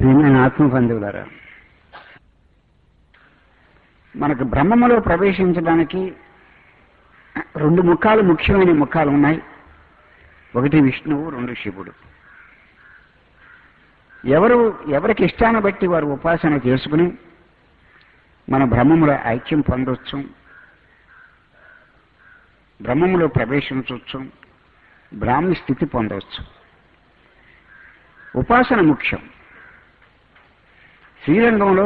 ప్రియమైన ఆత్మబంధువులారా మనకు బ్రహ్మములో ప్రవేశించడానికి రెండు ముఖాలు ముఖ్యమైన ముఖాలు ఉన్నాయి ఒకటి విష్ణువు రెండు శివుడు ఎవరు ఎవరికి ఇష్టాన్ని బట్టి వారు ఉపాసన చేసుకుని మన బ్రహ్మములో ఐక్యం పొందొచ్చు బ్రహ్మములో ప్రవేశించవచ్చు బ్రాహ్మీ స్థితి పొందవచ్చు ఉపాసన ముఖ్యం శ్రీరంగంలో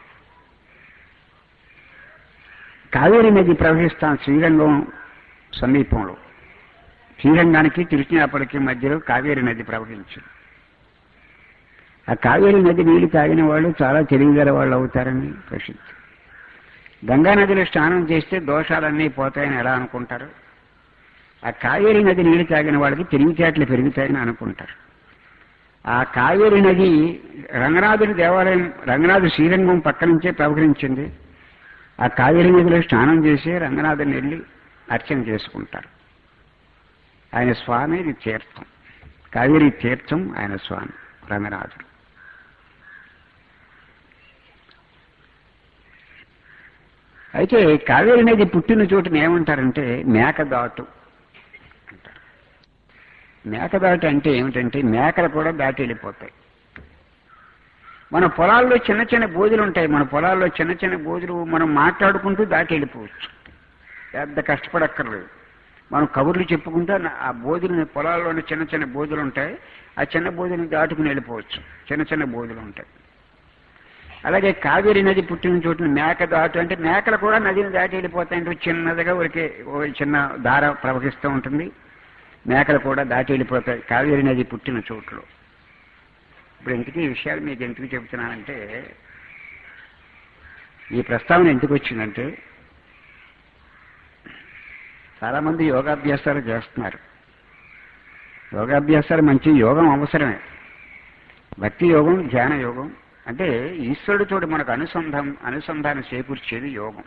కావేరి నది ప్రవహిస్తాం శ్రీరంగం సమీపంలో శ్రీరంగానికి తిరుచినాపడికి మధ్యలో కావేరి నది ప్రవహించింది ఆ కావేరి నది నీళ్లు తాగిన వాళ్ళు చాలా తెలివిగల వాళ్ళు అవుతారని ప్రసిద్ధి గంగా నదిలో స్నానం చేస్తే దోషాలన్నీ పోతాయని ఎలా అనుకుంటారు ఆ కావేరి నది నీళ్లు తాగిన వాళ్ళకి తెలివితేటలు పెరుగుతాయని అనుకుంటారు ఆ కావేరి నది రంగనాథుని దేవాలయం రంగనాథు శ్రీరంగం పక్క నుంచే ప్రవహించింది ఆ కావేరి నదిలో స్నానం చేసి రంగనాథుని వెళ్ళి అర్చన చేసుకుంటారు ఆయన స్వామి ఇది తీర్థం కావేరి తీర్థం ఆయన స్వామి రంగనాథుడు అయితే కావేరి నది పుట్టిన చోటుని ఏమంటారంటే మేకదాటు అంటారు మేకదాటు అంటే ఏమిటంటే మేకలు కూడా దాటి వెళ్ళిపోతాయి మన పొలాల్లో చిన్న చిన్న బోధులు ఉంటాయి మన పొలాల్లో చిన్న చిన్న బోధులు మనం మాట్లాడుకుంటూ దాటి వెళ్ళిపోవచ్చు పెద్ద కష్టపడక్కర్లేదు మనం కబుర్లు చెప్పుకుంటూ ఆ బోధులని పొలాల్లోని చిన్న చిన్న బోధులు ఉంటాయి ఆ చిన్న బోధులను దాటుకుని వెళ్ళిపోవచ్చు చిన్న చిన్న బోధులు ఉంటాయి అలాగే కావేరి నది పుట్టిన చోటున మేక దాటు అంటే మేకలు కూడా నదిని దాటి వెళ్ళిపోతాయంటే చిన్నదిగా ఊరికే ఓ చిన్న దార ప్రవహిస్తూ ఉంటుంది మేకలు కూడా దాటి వెళ్ళిపోతాయి కావేరి నది పుట్టిన చోట్లో ఇప్పుడు ఎందుకు ఈ విషయాలు మీకు ఎందుకు చెబుతున్నానంటే ఈ ప్రస్తావన ఎందుకు వచ్చిందంటే చాలామంది యోగాభ్యాసాలు చేస్తున్నారు యోగాభ్యాసాలు మంచి యోగం అవసరమే భక్తి యోగం ధ్యాన యోగం అంటే ఈశ్వరుడు తోటి మనకు అనుసంధానం అనుసంధానం చేకూర్చేది యోగం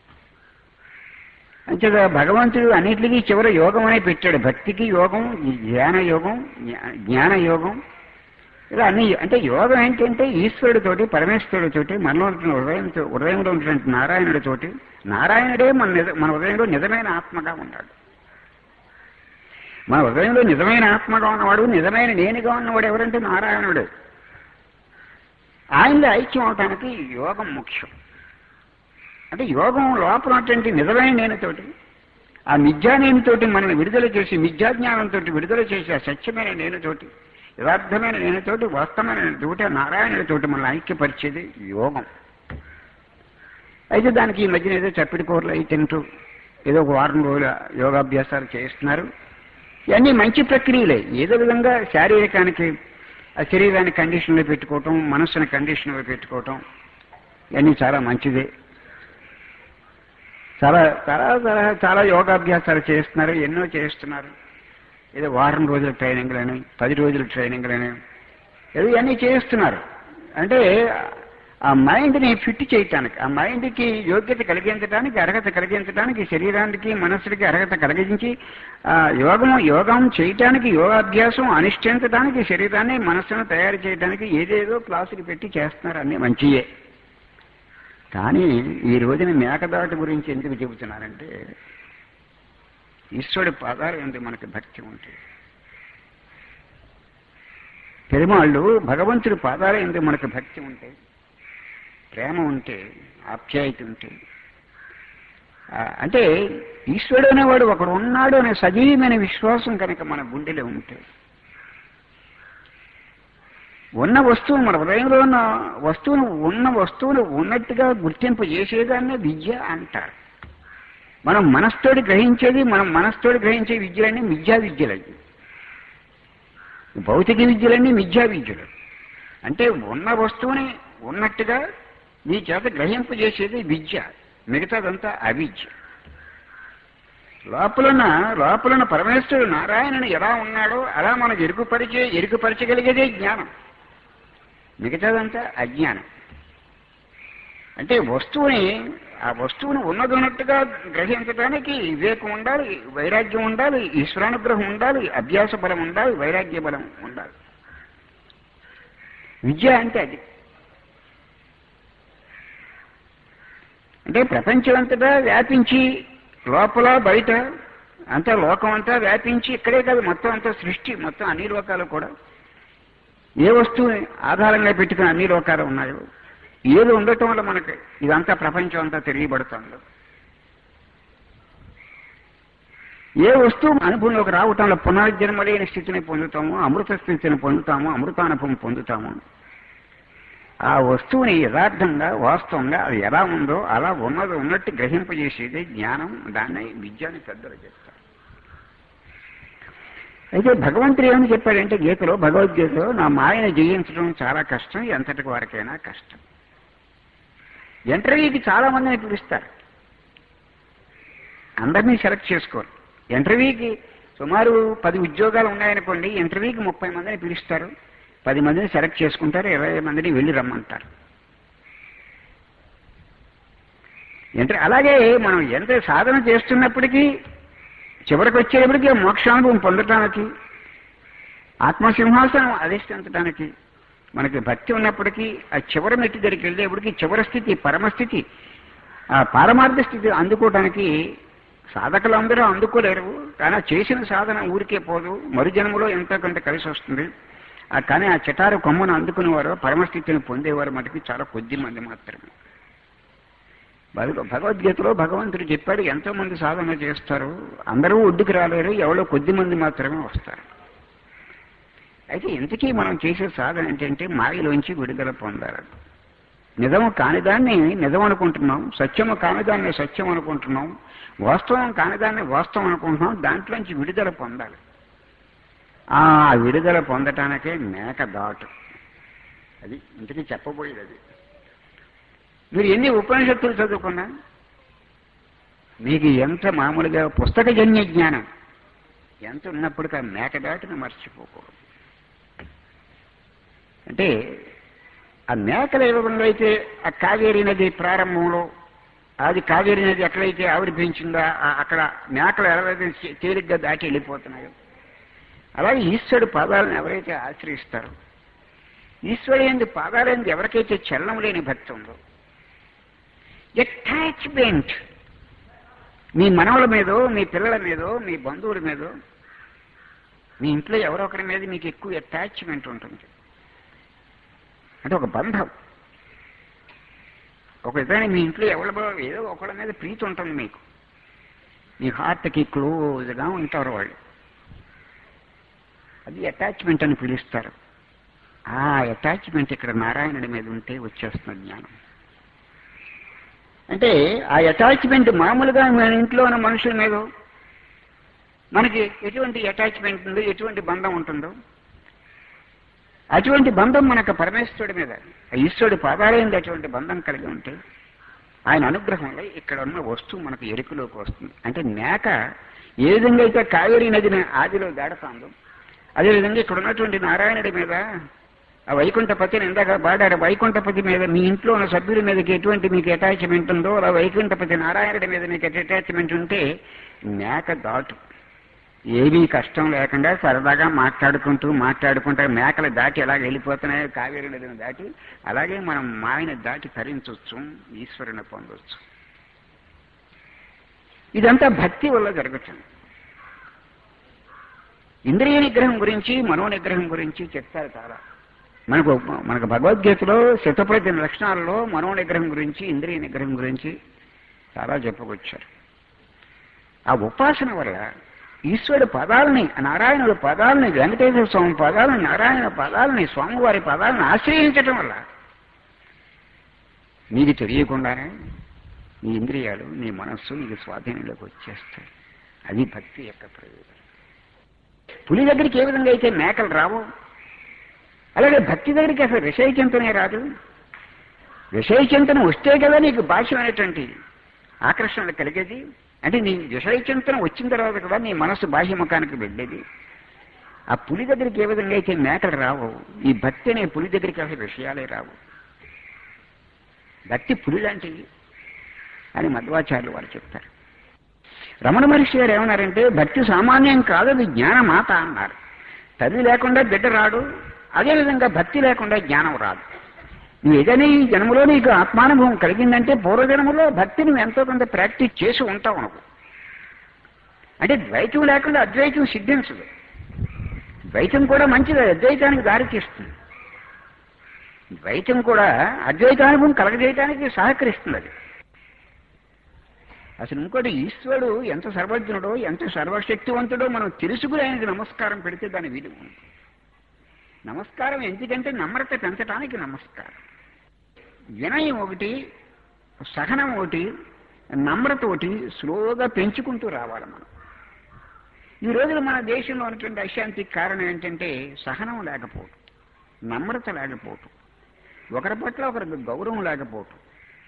అంతేగా భగవంతుడు అన్నిటికీ చివరి యోగం అనే పెట్టాడు భక్తికి యోగం ధ్యాన యోగం జ్ఞాన యోగం ఇలా అన్ని అంటే యోగం ఏంటంటే ఈశ్వరుడితోటి పరమేశ్వరుడితోటి మనలో ఉంటున్న హృదయంతో హృదయంలో ఉంటున్న నారాయణుడితోటి నారాయణుడే మన నిజ మన హృదయంలో నిజమైన ఆత్మగా ఉన్నాడు మన హృదయంలో నిజమైన ఆత్మగా ఉన్నవాడు నిజమైన నేనుగా ఉన్నవాడు ఎవరంటే నారాయణుడు ఆయనలో ఐక్యం అవటానికి యోగం ముఖ్యం అంటే యోగం లోపల ఉన్నటువంటి నిజమైన నేనుతోటి ఆ మిథ్యా నేనుతోటి మనల్ని విడుదల చేసి మిథ్యాజ్ఞానంతో విడుదల చేసి ఆ సత్యమైన నేనుతోటి యథార్థమైన నేనుతోటి వాస్తవమైన తోటి నారాయణుడితోటి మనల్ని ఐక్యపరిచేది యోగం అయితే దానికి ఈ మధ్యన ఏదో చప్పిడి కూరలు అయి తింటూ ఏదో ఒక వారం రోజుల యోగాభ్యాసాలు చేస్తున్నారు ఇవన్నీ మంచి ప్రక్రియలే ఏదో విధంగా శారీరకానికి ఆ శరీరాన్ని కండిషన్లో పెట్టుకోవటం మనస్సుని కండిషన్లో పెట్టుకోవటం ఇవన్నీ చాలా మంచిదే చాలా చాలా చాలా చాలా యోగాభ్యాసాలు చేస్తున్నారు ఎన్నో చేస్తున్నారు ఏదో వారం రోజుల ట్రైనింగ్లని పది రోజుల ట్రైనింగ్లని ఏదో ఇవన్నీ చేస్తున్నారు అంటే ఆ మైండ్ని ఫిట్ చేయటానికి ఆ మైండ్కి యోగ్యత కలిగించడానికి అర్హత కలిగించడానికి శరీరానికి మనస్సుకి అర్హత కలిగించి ఆ యోగం యోగం చేయటానికి యోగాభ్యాసం అనుష్ఠించడానికి శరీరాన్ని మనస్సును తయారు చేయడానికి ఏదేదో క్లాసులు పెట్టి చేస్తున్నారు అన్నీ మంచియే కానీ ఈ రోజున మేకదాటు గురించి ఎందుకు చెబుతున్నారంటే ఈశ్వరుడి పాదాలు ఏంటి మనకి భక్తి ఉంటే పెరుమాళ్ళు భగవంతుడి పాదాలు ఏంటి మనకు భక్తి ఉంటే ప్రేమ ఉంటే ఆప్యాయత ఉంటే అంటే ఈశ్వరుడు అనేవాడు ఒకడు ఉన్నాడు అనే సజీవమైన విశ్వాసం కనుక మన గుండెలో ఉంటే ఉన్న వస్తువు మన హృదయంలో ఉన్న వస్తువును ఉన్న వస్తువును ఉన్నట్టుగా గుర్తింపు చేసేదాన్నే విద్య అంటారు మనం మనస్తోటి గ్రహించేది మనం మనస్తోటి గ్రహించే విద్యలన్నీ మిథ్యా విద్యలవి భౌతిక విద్యలన్నీ మిథ్యా విద్యలు అంటే ఉన్న వస్తువుని ఉన్నట్టుగా నీ చేత గ్రహింపు చేసేది విద్య మిగతాదంతా అవిద్య లోపలున్న లోపలున్న పరమేశ్వరుడు నారాయణుని ఎలా ఉన్నాడో అలా మనకు ఎరుగుపరిచే ఎరుగుపరచగలిగేదే జ్ఞానం మిగతాదంతా అజ్ఞానం అంటే వస్తువుని ఆ వస్తువుని ఉన్నది ఉన్నట్టుగా గ్రహించడానికి వివేకం ఉండాలి వైరాగ్యం ఉండాలి ఈశ్వరానుగ్రహం ఉండాలి అభ్యాస బలం ఉండాలి వైరాగ్య బలం ఉండాలి విద్య అంటే అది అంటే ప్రపంచమంతటా వ్యాపించి లోపల బయట అంతా లోకం అంతా వ్యాపించి ఇక్కడే కాదు మొత్తం అంతా సృష్టి మొత్తం అన్ని లోకాలు కూడా ఏ వస్తువుని ఆధారంగా పెట్టుకుని అన్ని లోకాలు ఉన్నాయో ఏది ఉండటం వల్ల మనకి ఇదంతా ప్రపంచం అంతా తెలియబడుతుంది ఏ వస్తువు అనుభవంలోకి రావటంలో పునర్జన్మ లేని స్థితిని పొందుతాము అమృత స్థితిని పొందుతాము అమృతానుభవం పొందుతాము ఆ వస్తువుని యథార్థంగా వాస్తవంగా అది ఎలా ఉందో అలా ఉన్నది ఉన్నట్టు గ్రహింపజేసేది జ్ఞానం దాన్ని విద్యాన్ని పెద్దలు చెప్తారు అయితే భగవంతుడు ఏమని చెప్పాడంటే గీతలో భగవద్గీతలో నా మాయను జయించడం చాలా కష్టం ఎంతటి వరకైనా కష్టం ఇంటర్వ్యూకి చాలా మందిని పిలుస్తారు అందరినీ సెలెక్ట్ చేసుకోరు ఇంటర్వ్యూకి సుమారు పది ఉద్యోగాలు ఉన్నాయనుకోండి ఇంటర్వ్యూకి ముప్పై మందిని పిలుస్తారు పది మందిని సెలెక్ట్ చేసుకుంటారు ఇరవై మందిని వెళ్ళి రమ్మంటారు ఇంటర్ అలాగే మనం ఎంత సాధన చేస్తున్నప్పటికీ చివరికి వచ్చేటప్పటికి మోక్షానుభవం పొందటానికి ఆత్మసింహాసనం అధిష్ఠించడానికి మనకి భక్తి ఉన్నప్పటికీ ఆ చివరి మెట్టి దగ్గరికి వెళ్ళేప్పటికి చివరి స్థితి పరమస్థితి ఆ పారమార్థ స్థితి అందుకోవడానికి సాధకులందరూ అందుకోలేరు కానీ చేసిన సాధన ఊరికే పోదు మరుజన్మలో ఎంతో కొంత కలిసి వస్తుంది ఆ కానీ ఆ చిటారు కొమ్మను అందుకునేవారు పరమస్థితిని పొందేవారు మటుకు చాలా కొద్ది మంది మాత్రమే భగ- భగవద్గీతలో భగవంతుడు చెప్పాడు ఎంతో మంది సాధన చేస్తారు అందరూ ఒడ్డుకు రాలేరు ఎవరో కొద్ది మంది మాత్రమే వస్తారు అయితే ఇంతకీ మనం చేసే సాధన ఏంటంటే మాయలోంచి విడుదల పొందాలి నిజము కానిదాన్ని నిజం అనుకుంటున్నాం సత్యము కానిదాన్ని సత్యం అనుకుంటున్నాం వాస్తవం కానిదాన్ని వాస్తవం అనుకుంటున్నాం దాంట్లోంచి విడుదల పొందాలి ఆ విడుదల పొందటానికే మేక దాటు అది ఇంతకీ చెప్పబోయేది అది మీరు ఎన్ని ఉపనిషత్తులు చదువుకున్నా మీకు ఎంత మామూలుగా పుస్తకజన్య జ్ఞానం ఎంత ఉన్నప్పటికీ ఆ మేక దాటిని మర్చిపోకూడదు అంటే ఆ మేకల యుగంలో అయితే ఆ కావేరీ నది ప్రారంభంలో అది కావేరీ నది ఎక్కడైతే ఆవిర్భించిందో ఆ- అక్కడ మేకలు ఎవరైతే తేలిగ్గా దాటి వెళ్ళిపోతున్నాయో అలాగే ఈశ్వరుడు పాదాలను ఎవరైతే ఆశ్రయిస్తారో ఈశ్వరుడు ఎందు పాదాలందు ఎవరికైతే చలనం లేని భక్తి ఉందో అటాచ్మెంట్ మీ మనవల మీదో మీ పిల్లల మీదో మీ బంధువుల మీదో మీ ఇంట్లో ఎవరో ఒకరి మీద మీకు ఎక్కువ అటాచ్మెంట్ ఉంటుంది అంటే ఒక బంధం ఒక విధంగా మీ ఇంట్లో ఎవరి ఏదో ఒకళ్ళ మీద ప్రీతి ఉంటుంది మీకు మీ హార్ట్కి క్లోజ్గా ఉంటారు వాళ్ళు అది అటాచ్మెంట్ అని పిలుస్తారు ఆ అటాచ్మెంట్ ఇక్కడ నారాయణుడి మీద ఉంటే వచ్చేస్తున్న జ్ఞానం అంటే ఆ అటాచ్మెంట్ మామూలుగా మన ఇంట్లో ఉన్న మనుషుల మీద మనకి ఎటువంటి అటాచ్మెంట్ ఉందో ఎటువంటి బంధం ఉంటుందో అటువంటి బంధం మనకు పరమేశ్వరుడి మీద ఆ ఈశ్వరుడి పాదాలైంది అటువంటి బంధం కలిగి ఉంటే ఆయన అనుగ్రహంలో ఇక్కడ ఉన్న వస్తువు మనకు ఎరుకలోకి వస్తుంది అంటే మేక ఏ విధంగా అయితే కావేరీ నదిని ఆదిలో దాడతాందో అదేవిధంగా ఇక్కడ ఉన్నటువంటి నారాయణుడి మీద ఆ వైకుంఠపతిని ఇందాక బాడారు వైకుంఠపతి మీద మీ ఇంట్లో ఉన్న సభ్యుల మీదకి ఎటువంటి మీకు అటాచ్మెంట్ ఉందో అలా వైకుంఠపతి నారాయణుడి మీద మీకు అటాచ్మెంట్ ఉంటే మేక దాటు ఏమీ కష్టం లేకుండా సరదాగా మాట్లాడుకుంటూ మాట్లాడుకుంటూ మేకలు దాటి ఎలా వెళ్ళిపోతున్నాయో కావేరి నదిని దాటి అలాగే మనం మాయని దాటి తరించవచ్చు ఈశ్వరుని పొందొచ్చు ఇదంతా భక్తి వల్ల జరుగుతుంది ఇంద్రియ నిగ్రహం గురించి మనో నిగ్రహం గురించి చెప్తారు చాలా మనకు మనకు భగవద్గీతలో శతప్రతి లక్షణాలలో మనో నిగ్రహం గురించి ఇంద్రియ నిగ్రహం గురించి చాలా చెప్పుకొచ్చారు ఆ ఉపాసన వల్ల ఈశ్వరుడు పదాలని నారాయణుడి పదాలని వెంకటేశ్వర స్వామి పదాలని నారాయణ పదాలని స్వామివారి పదాలను ఆశ్రయించటం వల్ల నీకు తెలియకుండానే నీ ఇంద్రియాలు నీ మనస్సు నీకు స్వాధీనంలోకి వచ్చేస్తాయి అది భక్తి యొక్క ప్రయోజనం పులి దగ్గరికి ఏ విధంగా అయితే మేకలు రావు అలాగే భక్తి దగ్గరికి అసలు విషయ చింతనే రాదు విషయ చింతన వస్తే కదా నీకు బాహ్యమైనటువంటి ఆకర్షణ కలిగేది అంటే నీ విషయ చింతన వచ్చిన తర్వాత కదా నీ మనసు బాహ్యముఖానికి వెళ్ళేది ఆ పులి దగ్గరికి ఏ విధంగా అయితే మేకలు రావు ఈ భక్తి అనే పులి దగ్గరికి అసలు విషయాలే రావు భక్తి పులి లాంటిది అని మధ్వాచార్యులు వారు చెప్తారు రమణ మహర్షి గారు ఏమన్నారంటే భక్తి సామాన్యం కాదు అది జ్ఞానమాత అన్నారు తల్లి లేకుండా బిడ్డ రాడు అదేవిధంగా భక్తి లేకుండా జ్ఞానం రాదు నువ్వు ఏదైనా ఈ జన్మలో నీకు ఆత్మానుభవం కలిగిందంటే పూర్వజన్మలో భక్తి నువ్వు ఎంతో కొంత ప్రాక్టీస్ చేసి ఉంటావు నువ్వు అంటే ద్వైతం లేకుండా అద్వైతం సిద్ధించదు ద్వైతం కూడా మంచిది అద్వైతానికి దారి తీస్తుంది ద్వైతం కూడా అద్వైతానుభవం కలగజేయడానికి సహకరిస్తుంది అది అసలు ఇంకోటి ఈశ్వరుడు ఎంత సర్వజ్ఞుడో ఎంత సర్వశక్తివంతుడో మనం తెలుసుకుని ఆయనకి నమస్కారం పెడితే దాని విలువ ఉంది నమస్కారం ఎందుకంటే నమ్రత పెంచడానికి నమస్కారం వినయం ఒకటి సహనం ఒకటి నమ్రత ఒకటి స్లోగా పెంచుకుంటూ రావాలి మనం ఈ రోజున మన దేశంలో ఉన్నటువంటి అశాంతికి కారణం ఏంటంటే సహనం లేకపోవటం నమ్రత లేకపోవటం ఒకరి పట్ల ఒకరికి గౌరవం లేకపోవటం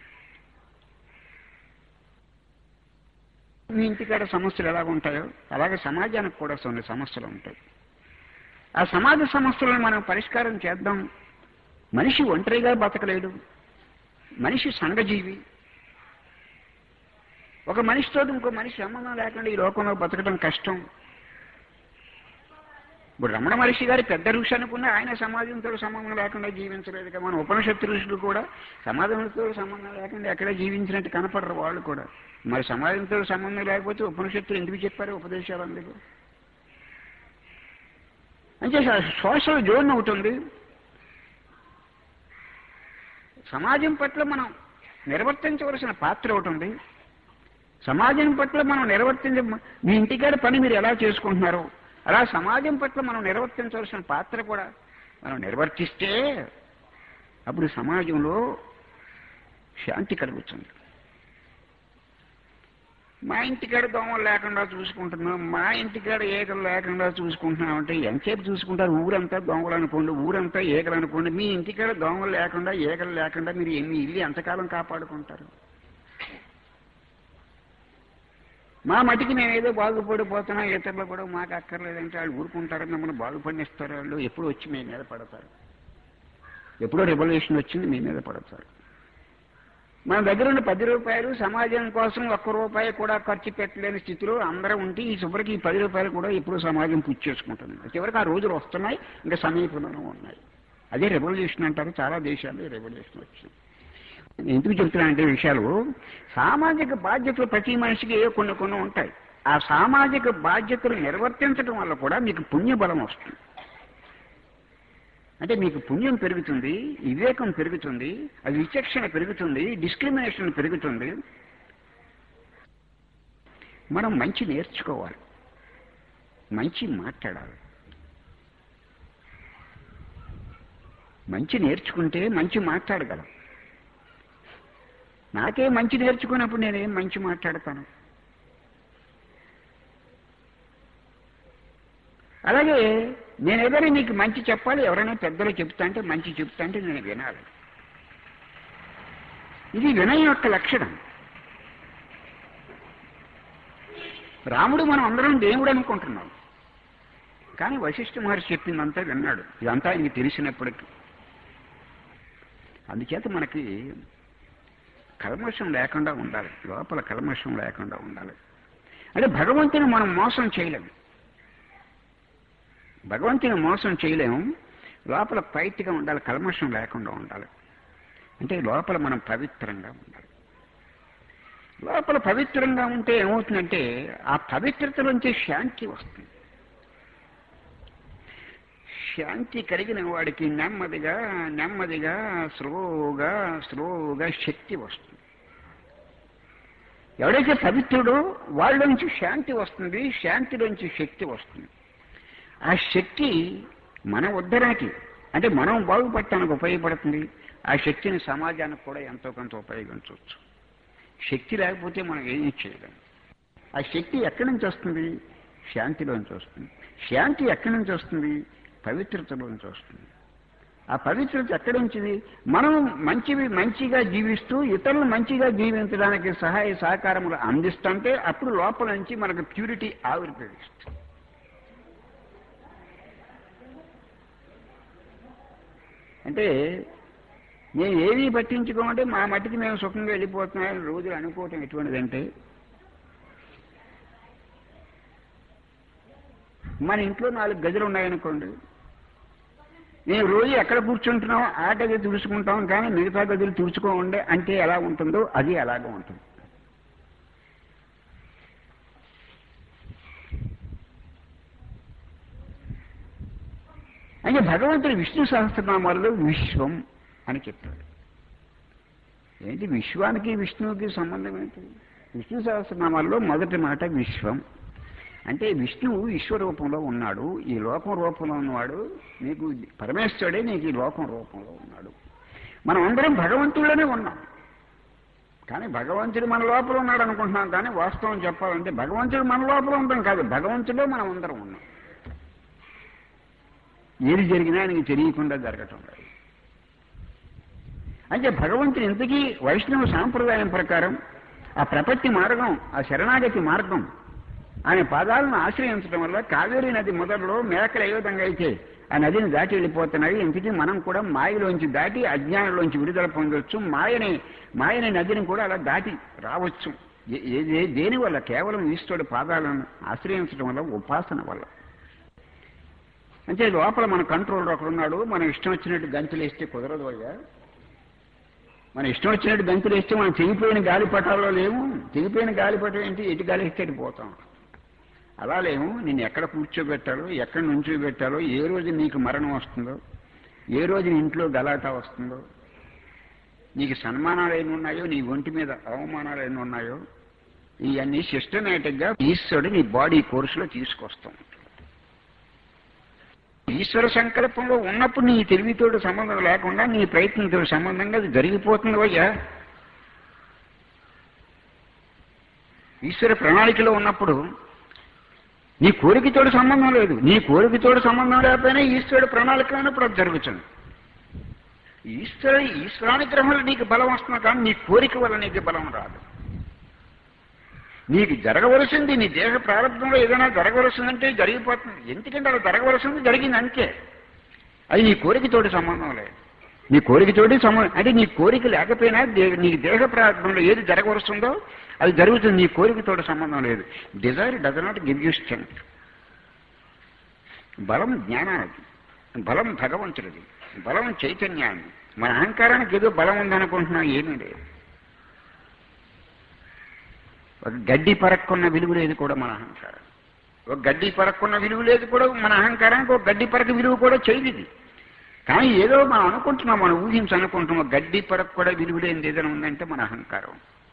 మీ ఇంటికాడ సమస్యలు ఎలా ఉంటాయో అలాగే సమాజానికి కూడా కొన్ని సమస్యలు ఉంటాయి ఆ సమాజ సమస్యలను మనం పరిష్కారం చేద్దాం మనిషి ఒంటరిగా బతకలేడు మనిషి సంఘజీవి ఒక మనిషితో ఇంకో మనిషి సంబంధం లేకుండా ఈ లోకంలో బతకడం కష్టం ఇప్పుడు రమణ మహర్షి గారి పెద్ద ఋషి అనుకున్న ఆయన సమాజంతో సంబంధం లేకుండా జీవించలేదు కదా మన ఉపనిషత్తు ఋషులు కూడా సమాజంతో సంబంధం లేకుండా ఎక్కడ జీవించినట్టు కనపడరు వాళ్ళు కూడా మరి సమాజంతో సంబంధం లేకపోతే ఉపనిషత్తులు ఎందుకు చెప్పారు ఉపదేశాలు అందుకు అంటే సోషల్ జోన్ ఒకటి ఉంది సమాజం పట్ల మనం నిర్వర్తించవలసిన పాత్ర ఒకటి ఉంది సమాజం పట్ల మనం నిర్వర్తించ మీ ఇంటికాడ పని మీరు ఎలా చేసుకుంటున్నారు అలా సమాజం పట్ల మనం నిర్వర్తించవలసిన పాత్ర కూడా మనం నిర్వర్తిస్తే అప్పుడు సమాజంలో శాంతి కలుగుతుంది మా ఇంటికాడ దోమలు లేకుండా చూసుకుంటున్నాం మా ఇంటికాడ ఏకలు లేకుండా చూసుకుంటున్నాం అంటే ఎంతసేపు చూసుకుంటారు ఊరంతా దోమలు అనుకోండి ఊరంతా ఏకలు అనుకోండి మీ ఇంటికాడ దోమలు లేకుండా ఏకలు లేకుండా మీరు ఎన్ని ఇల్లు ఎంతకాలం కాపాడుకుంటారు మా మటికి మేము ఏదో బాగుపడిపోతున్నాం ఇతరులు కూడా మాకు అక్కర్లేదంటే వాళ్ళు ఊరుకుంటారు మమ్మల్ని బాగుపడిస్తారు వాళ్ళు ఎప్పుడు వచ్చి మీ మీద పడతారు ఎప్పుడో రెవల్యూషన్ వచ్చింది మీ మీద పడతారు మన దగ్గర ఉన్న పది రూపాయలు సమాజం కోసం ఒక్క రూపాయి కూడా ఖర్చు పెట్టలేని స్థితిలో అందరం ఉంటే ఈ చివరికి ఈ పది రూపాయలు కూడా ఇప్పుడు సమాజం పుచ్చి చేసుకుంటుంది చివరికి ఆ రోజులు వస్తున్నాయి ఇంకా సమీపంలో ఉన్నాయి అదే రెవల్యూషన్ అంటారు చాలా దేశాల్లో రెవల్యూషన్ వచ్చింది ఎందుకు చెప్తున్నానంటే విషయాలు సామాజిక బాధ్యతలు ప్రతి మనిషికి ఏ కొన్ని కొన్ని ఉంటాయి ఆ సామాజిక బాధ్యతలు నిర్వర్తించడం వల్ల కూడా మీకు పుణ్యబలం వస్తుంది అంటే మీకు పుణ్యం పెరుగుతుంది వివేకం పెరుగుతుంది అది విచక్షణ పెరుగుతుంది డిస్క్రిమినేషన్ పెరుగుతుంది మనం మంచి నేర్చుకోవాలి మంచి మాట్లాడాలి మంచి నేర్చుకుంటే మంచి మాట్లాడగలం నాకే మంచి నేర్చుకున్నప్పుడు నేనేం మంచి మాట్లాడతాను అలాగే నేను ఏదైనా నీకు మంచి చెప్పాలి ఎవరైనా పెద్దలు చెప్తా అంటే మంచి చెప్తా అంటే నేను వినాలి ఇది వినయం యొక్క లక్షణం రాముడు మనం అందరం దేవుడు అనుకుంటున్నాం కానీ వశిష్ఠ మహర్షి చెప్పిందంతా విన్నాడు ఇదంతా ఆయనకి తెలిసినప్పటికీ అందుచేత మనకి కల్మషం లేకుండా ఉండాలి లోపల కల్మషం లేకుండా ఉండాలి అంటే భగవంతుని మనం మోసం చేయలేము భగవంతుని మోసం చేయలేము లోపల పైట్గా ఉండాలి కల్మషం లేకుండా ఉండాలి అంటే లోపల మనం పవిత్రంగా ఉండాలి లోపల పవిత్రంగా ఉంటే ఏమవుతుందంటే ఆ పవిత్రతలోంచి శాంతి వస్తుంది శాంతి కలిగిన వాడికి నెమ్మదిగా నెమ్మదిగా స్లోగా స్లోగా శక్తి వస్తుంది ఎవడైతే పవిత్రుడో వాళ్ళలోంచి శాంతి వస్తుంది శాంతిలోంచి శక్తి వస్తుంది ఆ శక్తి మన ఉద్ధరణకి అంటే మనం బాగుపడటానికి ఉపయోగపడుతుంది ఆ శక్తిని సమాజానికి కూడా ఎంతో కొంత ఉపయోగించవచ్చు శక్తి లేకపోతే మనం ఏమీ చేయలేం ఆ శక్తి ఎక్కడి నుంచి వస్తుంది శాంతిలోంచి వస్తుంది శాంతి ఎక్కడి నుంచి వస్తుంది పవిత్రతలోంచి వస్తుంది ఆ పవిత్రత ఎక్కడి నుంచి మనం మంచివి మంచిగా జీవిస్తూ ఇతరులు మంచిగా జీవించడానికి సహాయ సహకారములు అందిస్తుంటే అప్పుడు లోపల నుంచి మనకు ప్యూరిటీ ఆవిర్భవిస్తుంది అంటే మేము ఏమీ పట్టించుకోమంటే మా మట్టికి మేము సుఖంగా వెళ్ళిపోతున్నామని రోజులు అనుకోవటం ఎటువంటిదంటే మన ఇంట్లో నాలుగు గదులు ఉన్నాయనుకోండి నేను రోజు ఎక్కడ కూర్చుంటున్నాం ఆ గది తుడుచుకుంటాం కానీ మిగతా గదులు తుడుచుకోండి అంటే ఎలా ఉంటుందో అది అలాగే ఉంటుంది అంటే భగవంతుడు విష్ణు సహస్రనామాలలో విశ్వం అని చెప్పాడు ఏంటి విశ్వానికి విష్ణువుకి సంబంధం ఏంటి విష్ణు సహస్రనామాల్లో మొదటి మాట విశ్వం అంటే విష్ణువు విశ్వరూపంలో ఉన్నాడు ఈ లోకం రూపంలో ఉన్నవాడు నీకు పరమేశ్వరుడే నీకు ఈ లోకం రూపంలో ఉన్నాడు మనం అందరం భగవంతుడిలోనే ఉన్నాం కానీ భగవంతుడు మన లోపల ఉన్నాడు అనుకుంటున్నాం కానీ వాస్తవం చెప్పాలంటే భగవంతుడు మన లోపల ఉంటాం కాదు భగవంతుడే మనం అందరం ఉన్నాం ఏది జరిగినా ఆయనకి తెలియకుండా జరగటం లేదు అంటే భగవంతుడు ఇంతకీ వైష్ణవ సాంప్రదాయం ప్రకారం ఆ ప్రపత్తి మార్గం ఆ శరణాగతి మార్గం ఆయన పాదాలను ఆశ్రయించడం వల్ల కావేరీ నది మొదట్లో మేకలు ఏ విధంగా అయితే ఆ నదిని దాటి వెళ్ళిపోతున్నాయి ఇంతకీ మనం కూడా మాయలోంచి దాటి అజ్ఞానంలోంచి విడుదల పొందవచ్చు మాయని మాయని నదిని కూడా అలా దాటి రావచ్చు ఏ- ఏ- ఏ- దేని వల్ల కేవలం ఈశ్వరుడు పాదాలను ఆశ్రయించడం వల్ల ఉపాసన వల్ల అంటే లోపల మన కంట్రోల్ ఒకడున్నాడు మనం ఇష్టం వచ్చినట్టు గంతులు వేస్తే కుదరదు అయ్యా మన ఇష్టం వచ్చినట్టు గంతులు వేస్తే మనం తెగిపోయిన గాలిపటాల్లో లేవు తెగిపోయిన గాలిపటం ఏంటి ఎటు గాలి వేస్తే అటు పోతాం అలా లేము నిన్ను ఎక్కడ కూర్చోబెట్టాలో ఎక్కడ నుంచోబెట్టాలో ఏ రోజు నీకు మరణం వస్తుందో ఏ రోజు నీ ఇంట్లో గలాట వస్తుందో నీకు సన్మానాలు ఎన్ని ఉన్నాయో నీ ఒంటి మీద అవమానాలు ఎన్ని ఉన్నాయో ఇవన్నీ సిస్టమేటిక్గా ఈశ్వరుడు నీ బాడీ కోర్సులో తీసుకొస్తాం ఈశ్వర సంకల్పంలో ఉన్నప్పుడు నీ తెలివితోటి సంబంధం లేకుండా నీ ప్రయత్నంతో సంబంధంగా అది జరిగిపోతుంది అయ్యా ఈశ్వర ప్రణాళికలో ఉన్నప్పుడు నీ కోరికతోటి సంబంధం లేదు నీ కోరికతోటి సంబంధం లేకపోయినా ఈశ్వరుడు ప్రణాళిక అయినప్పుడు అది జరుగుతుంది ఈశ్వరుడు ఈశ్వరానుగ్రహంలో నీకు బలం వస్తున్నా కానీ నీ కోరిక వల్ల నీకు బలం రాదు నీకు జరగవలసింది నీ దేహ ప్రారంభంలో ఏదైనా జరగవలసిందంటే జరిగిపోతుంది ఎందుకంటే అలా జరగవలసింది జరిగింది అంతే అది నీ కోరికతోటి సంబంధం లేదు నీ కోరికతోటి సంబంధం అంటే నీ కోరిక లేకపోయినా దే- నీ దేహ ప్రారంభంలో ఏది జరగవలసిందో అది జరుగుతుంది నీ కోరికతోటి సంబంధం లేదు desire does not give you strength బలం జ్ఞానానికి బలం భగవంతుడిది బలం చైతన్యాన్ని మన అహంకారానికి ఏదో బలం ఉందనుకుంటున్నాం ఏమీ లేదు ఒక గడ్డి పరక్కున్న విలువ లేదు కూడా మన అహంకారం ఒక గడ్డి పరక్కున్న విలువ లేదు కూడా మన అహంకారానికి ఒక గడ్డి పరక విలువ కూడా చేయలేదు కానీ ఏదో మనం అనుకుంటున్నాం మనం ఊహించి అనుకుంటున్నాం ఒక గడ్డి పరకు కూడా విలువ లేనిది ఏదైనా ఉందంటే మన అహంకారం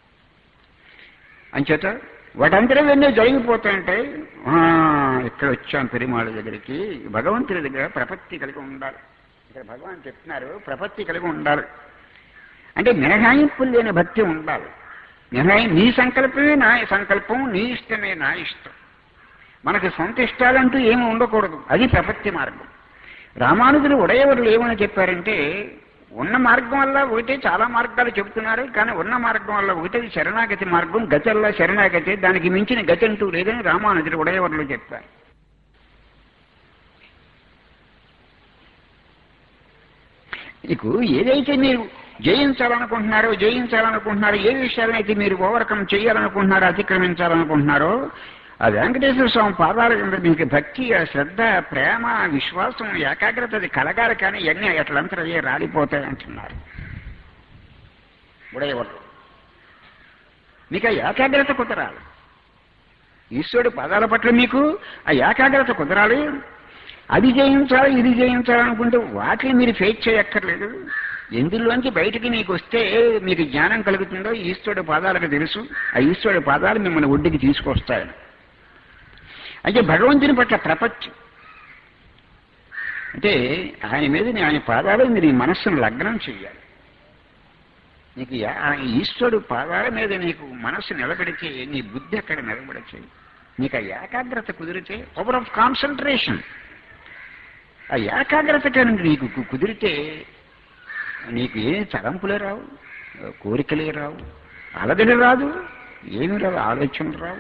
అంచేత వాటంతరే ఇవన్నీ జరిగిపోతాయంటే ఆ, ఇక్కడ వచ్చాం పెరుమాళ దగ్గరికి భగవంతుడి దగ్గర ప్రపత్తి కలిగి ఉండాలి ఇక్కడ భగవాన్ చెప్తున్నారు ప్రపత్తి కలిగి ఉండాలి అంటే మినహాయింపులు లేని భక్తి ఉండాలి మినహాయి నీ సంకల్పమే నా సంకల్పం నీ ఇష్టమే నా ఇష్టం మనకి సొంత ఇష్టాలంటూ ఏమి ఉండకూడదు అది ప్రపత్తి మార్గం రామానుజులు ఉడయవరులు ఏమని చెప్పారంటే ఉన్న మార్గం వల్ల ఒకటే చాలా మార్గాలు చెబుతున్నారు కానీ ఉన్న మార్గం వల్ల ఒకటే శరణాగతి మార్గం గతల్లా శరణాగతి దానికి మించిన గతి అంటూ లేదని రామానుజులు ఉడయవరులు చెప్పారు మీకు ఏదైతే మీరు జయించాలనుకుంటున్నారో జయించాలనుకుంటున్నారో ఏ విషయాలైతే మీరు ఓవర్కమ్ చేయాలనుకుంటున్నారో అతిక్రమించాలనుకుంటున్నారో ఆ వెంకటేశ్వర స్వామి పాదాల కింద మీకు భక్తి ఆ శ్రద్ధ ప్రేమ విశ్వాసం ఏకాగ్రత అది కలగాలి కానీ ఇవన్నీ ఎట్లంతా అయ్యే రాలిపోతాయి అంటున్నారు ఉడయవరు మీకు ఆ ఏకాగ్రత కుదరాలి ఈశ్వరుడు పదాల పట్ల మీకు ఆ ఏకాగ్రత కుదరాలి అది జయించాలి ఇది జయించాలనుకుంటే వాటిని మీరు ఫేస్ చేయక్కర్లేదు ఎందులోంచి బయటికి నీకు వస్తే మీకు జ్ఞానం కలుగుతుందో ఈశ్వరుడు పాదాలకు తెలుసు ఆ ఈశ్వరుడు పాదాలు మిమ్మల్ని ఒడ్డుకి తీసుకొస్తాయని అంటే భగవంతుని పట్ల ప్రపంచం అంటే ఆయన మీద నీ- ఆయన పాదాల మీద నీ మనస్సును లగ్నం చెయ్యాలి నీకు యా- ఆ ఈశ్వరుడు పాదాల మీద నీకు మనస్సు నిలబెడితే నీ బుద్ధి అక్కడ నిలబడితే నీకు ఆ ఏకాగ్రత కుదిరితే పవర్ ఆఫ్ కాన్సన్ట్రేషన్ ఆ ఏకాగ్రత కనుక నీకు కు- కుదిరితే నీకు ఏ తలంపులే రావు కోరికలే రావు అలదడి రాదు ఏమి రావు ఆలోచనలు రావు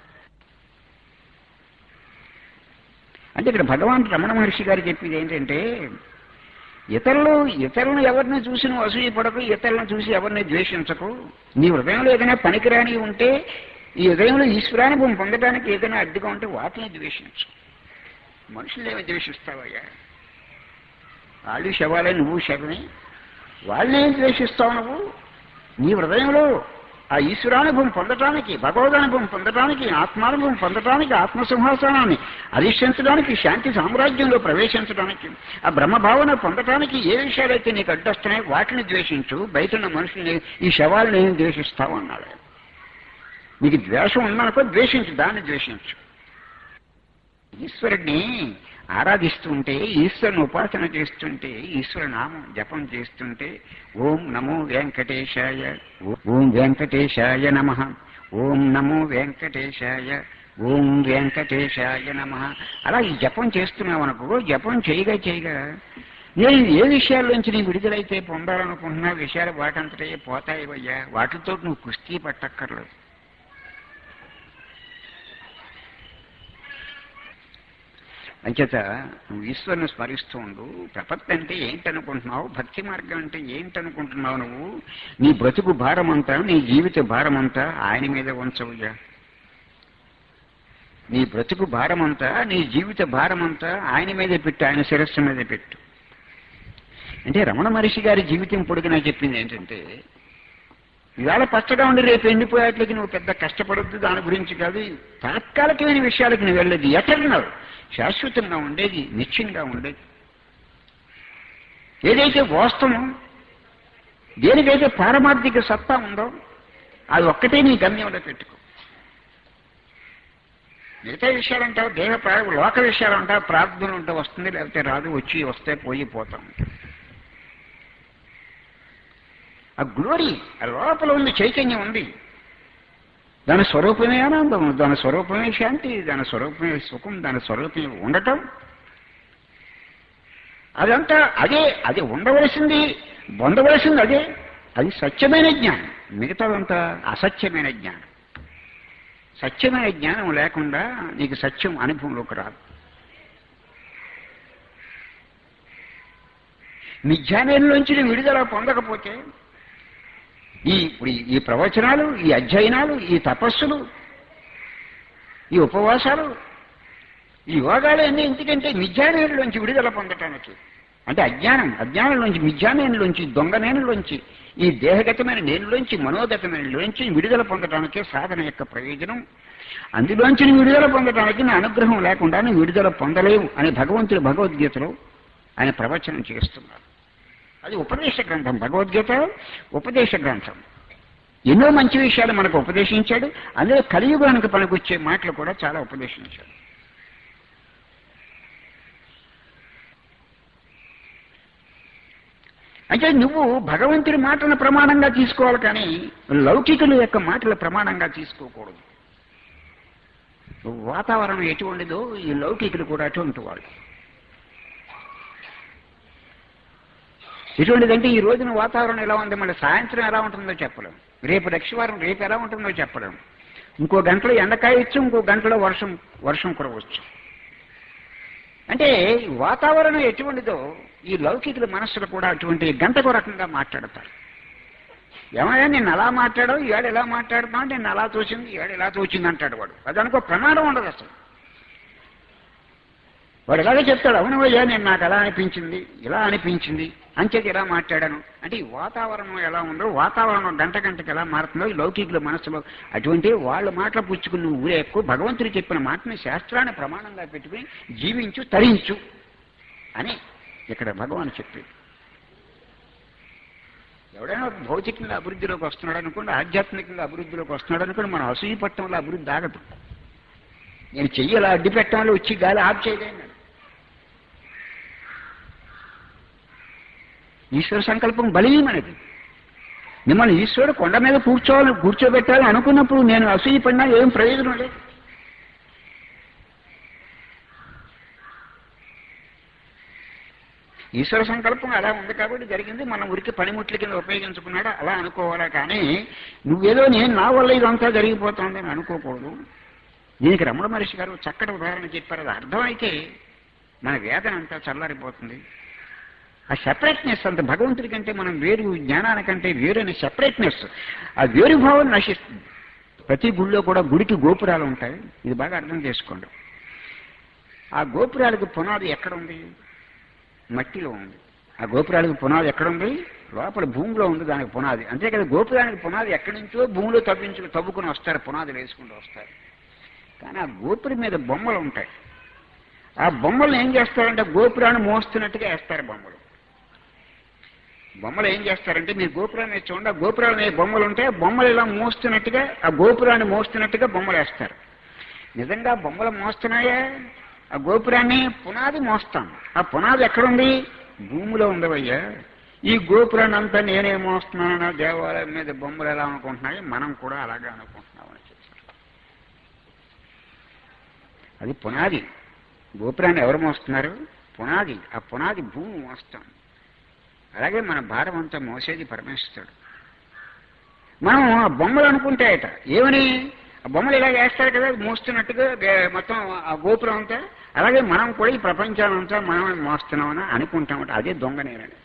అంటే ఇక్కడ భగవాన్ రమణ మహర్షి గారు చెప్పేది ఏంటంటే ఇతరులు ఇతరులను ఎవరిని చూసి నువ్వు అసూయపడకు ఇతరులను చూసి ఎవరిని ద్వేషించకు నీ హృదయంలో ఏదైనా పనికిరాని ఉంటే ఈ హృదయంలో ఈశ్వరానుభవం పొందడానికి ఏదైనా అడ్డుగా ఉంటే వాటిని ద్వేషించు మనుషులు ఏమి ద్వేషిస్తావయ్యా వాళ్ళు శవాలే నువ్వు శవమే వాళ్ళేం ద్వేషిస్తావు నువ్వు నీ హృదయంలో ఆ ఈశ్వరానుభవం పొందటానికి భగవదనుభవం పొందటానికి ఆత్మానుభవం పొందటానికి ఆత్మసింహాసనాన్ని అధిష్ఠించడానికి శాంతి సామ్రాజ్యంలో ప్రవేశించడానికి ఆ బ్రహ్మభావన పొందటానికి ఏ విషయాలైతే నీకు అడ్డొస్తున్నాయో వాటిని ద్వేషించు బయట ఉన్న మనుషుల్ని ఈ శవాలను ఏం ద్వేషిస్తావు అన్నాడు ఆయన. నీకు ద్వేషం ఉందనుకో ద్వేషించు దాన్ని ద్వేషించు ఈశ్వరుడిని ఆరాధిస్తుంటే ఈశ్వరుని ఉపాసన చేస్తుంటే ఈశ్వర నామం జపం చేస్తుంటే ఓం నమో వెంకటేశాయ ఓం వెంకటేశాయ నమ ఓం నమో వెంకటేశాయ ఓం వెంకటేశాయ నమ అలా ఈ జపం చేస్తున్నావు అనుకో జపం చేయగా చేయగా నేను ఏ విషయాల్లోంచి నీ విడుదలైతే పొందాలనుకుంటున్నా విషయాలు వాటంతటే పోతాయి అయ్యా వాటితో నువ్వు కుస్తీ పట్టక్కర్లేదు అంచేత నువ్వు ఈశ్వరుని స్మరిస్తూ ఉండు ప్రపత్తి అంటే ఏంటనుకుంటున్నావు భక్తి మార్గం అంటే ఏంటనుకుంటున్నావు నువ్వు నీ బ్రతుకు భారమంతా నీ జీవిత భారమంతా ఆయన మీద ఉంచవుగా నీ బ్రతుకు భారమంతా నీ జీవిత భారమంతా ఆయన మీదే పెట్టు ఆయన శిరస్సు మీద పెట్టు అంటే రమణ మహర్షి గారి జీవితం పొడుగునా చెప్పింది ఏంటంటే ఇవాళ పచ్చగా ఉండి రేపు ఎండిపోయేట్లకి నువ్వు పెద్ద కష్టపడద్దు దాని గురించి కాదు తాత్కాలికమైన విషయాలకు నువ్వు వెళ్ళేది ఎటర్నల్ శాశ్వతంగా ఉండేది నిత్యంగా ఉండేది ఏదైతే వాస్తవం దేనికైతే పారమార్థిక సత్తా ఉందో అది ఒక్కటే నీ గమ్యంలో పెట్టుకో మిగతా విషయాలు అంటావు దేహ ప్రా లోక విషయాలు అంటావు ప్రార్థనలు ఉంటే వస్తుంది లేకపోతే రాదు వచ్చి వస్తే పోయి పోతాం ఆ గ్లోరీ ఆ లోపల ఉంది చైతన్యం ఉంది దాని స్వరూపమే ఆనందం దాని స్వరూపమే శాంతి దాని స్వరూపమే సుఖం దాని స్వరూపమే ఉండటం అదంతా అదే అది ఉండవలసింది పొందవలసింది అదే అది సత్యమైన జ్ఞానం మిగతాదంతా అసత్యమైన జ్ఞానం సత్యమైన జ్ఞానం లేకుండా నీకు సత్యం అనుభవంలోకి రాదు మిథ్యానేలోంచి నువ్వు విడుదల పొందకపోతే ఈ ఇప్పుడు ఈ- ఈ ప్రవచనాలు ఈ అధ్యయనాలు ఈ తపస్సులు ఈ ఉపవాసాలు ఈ యోగాలు అన్నీ ఎందుకంటే మిథ్యానేనులోంచి విడుదల పొందటానికి అంటే అజ్ఞానం అజ్ఞానంలోంచి మిథ్యానేనులోంచి దొంగనేనులోంచి ఈ దేహగతమైన నేనులోంచి మనోగతమైన లోంచి విడుదల పొందటానికే సాధన యొక్క ప్రయోజనం అందులోంచి నువ్వు విడుదల పొందటానికి నా అనుగ్రహం లేకుండా నువ్వు విడుదల పొందలేవు అని భగవంతుడు భగవద్గీతలో ఆయన ప్రవచనం చేస్తున్నారు అది ఉపదేశ గ్రంథం భగవద్గీత ఉపదేశ గ్రంథం ఎన్నో మంచి విషయాలు మనకు ఉపదేశించాడు అందులో కలియుగానికి పనికొచ్చే మాటలు కూడా చాలా ఉపదేశించాడు అంటే నువ్వు భగవంతుడి మాటను ప్రమాణంగా తీసుకోవాలి కానీ లౌకికుల యొక్క మాటల ప్రమాణంగా తీసుకోకూడదు వాతావరణం ఎటువంటిదో ఈ లౌకికులు కూడా అటువంటి వాళ్ళు ఎటువంటిదంటే ఈ రోజున వాతావరణం ఎలా ఉంది మళ్ళీ సాయంత్రం ఎలా ఉంటుందో చెప్పలేం రేపు లక్షవారం రేపు ఎలా ఉంటుందో చెప్పలేం ఇంకో గంటలో ఎండకాయచ్చు ఇంకో గంటలో వర్షం వర్షం కురవచ్చు అంటే ఈ వాతావరణం ఎటువంటిదో ఈ లౌకికుల మనస్సులు కూడా అటువంటి గంటకు రకంగా మాట్లాడతారు ఏమయ్యా నేను అలా మాట్లాడావు ఈవాడు ఎలా మాట్లాడుతున్నావు నేను అలా తోచింది ఈవాడు ఎలా తోచింది అంటాడు వాడు అది అనుకో ప్రమాదం ఉండదు అసలు వాడు ఎలాగే చెప్తాడు అవును అయ్యా నేను నాకు అలా అనిపించింది ఇలా అనిపించింది అంచేది ఇలా మాట్లాడాను అంటే ఈ వాతావరణం ఎలా ఉందో వాతావరణం గంట గంటకి ఎలా మారుతుందో ఈ లౌకికుల మనసులో అటువంటి వాళ్ళ మాటలు పుచ్చుకుని నువ్వు ఊరే ఎక్కువ భగవంతుడు చెప్పిన మాటని శాస్త్రాన్ని ప్రమాణంగా పెట్టుకుని జీవించు తరించు అని ఇక్కడ భగవాన్ చెప్పింది ఎవడైనా భౌతికంగా అభివృద్ధిలోకి వస్తున్నాడు అనుకోండి ఆధ్యాత్మికంగా అభివృద్ధిలోకి వస్తున్నాడు అనుకోండి మన అసూయ పట్టణంలో అభివృద్ధి ఆగదు నేను చెయ్యాలి అడ్డు పెట్టడంలో వచ్చి గాలి ఆఫ్ చేయలేను ఈశ్వర సంకల్పం బలీయమైనది మిమ్మల్ని ఈశ్వరుడు కొండ మీద కూర్చోవాలి కూర్చోబెట్టాలి అనుకున్నప్పుడు నేను అసూయ పడినా ఏం ప్రయోజనం లేదు ఈశ్వర సంకల్పం అలా ఉంది కాబట్టి జరిగింది మనం ఉరికి పనిముట్ల కింద ఉపయోగించుకున్నాడు అలా అనుకోవాలా కానీ నువ్వేదో నేను నా వల్ల ఇదంతా జరిగిపోతుంది అని అనుకోకూడదు దీనికి రమణ మహర్షి గారు చక్కటి ఉదాహరణ చెప్పారు అది అర్థమైతే మన వేదన అంతా చల్లారిపోతుంది ఆ సెపరేట్నెస్ అంత భగవంతుడి కంటే మనం వేరు జ్ఞానానికంటే వేరు అనే సెపరేట్నెస్ ఆ వేరు భావం నశిస్తుంది ప్రతి గుడిలో కూడా గుడికి గోపురాలు ఉంటాయి ఇది బాగా అర్థం చేసుకోండి ఆ గోపురాలకు పునాది ఎక్కడ ఉంది మట్టిలో ఉంది ఆ గోపురాలకు పునాది ఎక్కడుంది లోపల భూమిలో ఉంది దానికి పునాది అంతే కదా గోపురానికి పునాది ఎక్కడి నుంచో భూమిలో తవ్వించు తవ్వుకుని వస్తారు పునాదులు వేసుకుంటూ వస్తారు కానీ ఆ గోపురం మీద బొమ్మలు ఉంటాయి ఆ బొమ్మలు ఏం చేస్తారంటే గోపురాన్ని మోస్తున్నట్టుగా వేస్తారు బొమ్మలు బొమ్మలు ఏం చేస్తారంటే మీరు గోపురాన్ని మీద చూడండి ఆ గోపురాల మీద బొమ్మలు ఉంటే ఆ బొమ్మలు ఇలా మోస్తున్నట్టుగా ఆ గోపురాన్ని మోస్తున్నట్టుగా బొమ్మలు వేస్తారు నిజంగా బొమ్మలు మోస్తున్నాయా ఆ గోపురాన్ని పునాది మోస్తాం ఆ పునాది ఎక్కడుంది భూమిలో ఉండవయ్యా ఈ గోపురాన్ని అంతా నేనే మోస్తున్నాను దేవాలయం మీద బొమ్మలు ఎలా అనుకుంటున్నాయి మనం కూడా అలాగే అనుకుంటున్నాం అని చెప్పారు అది పునాది గోపురాన్ని ఎవరు మోస్తున్నారు పునాది ఆ పునాది భూమి మోస్తాం అలాగే మన భారం అంతా మోసేది పరమేశ్వరుడు మనం ఆ బొమ్మలు అనుకుంటాయట ఏమని ఆ బొమ్మలు ఇలా వేస్తారు కదా మోస్తున్నట్టుగా గే- మొత్తం ఆ గోపురం అంతా అలాగే మనం కూడా ఈ ప్రపంచానంతా మనమే మోస్తున్నామని అనుకుంటామట అదే దొంగ నేరని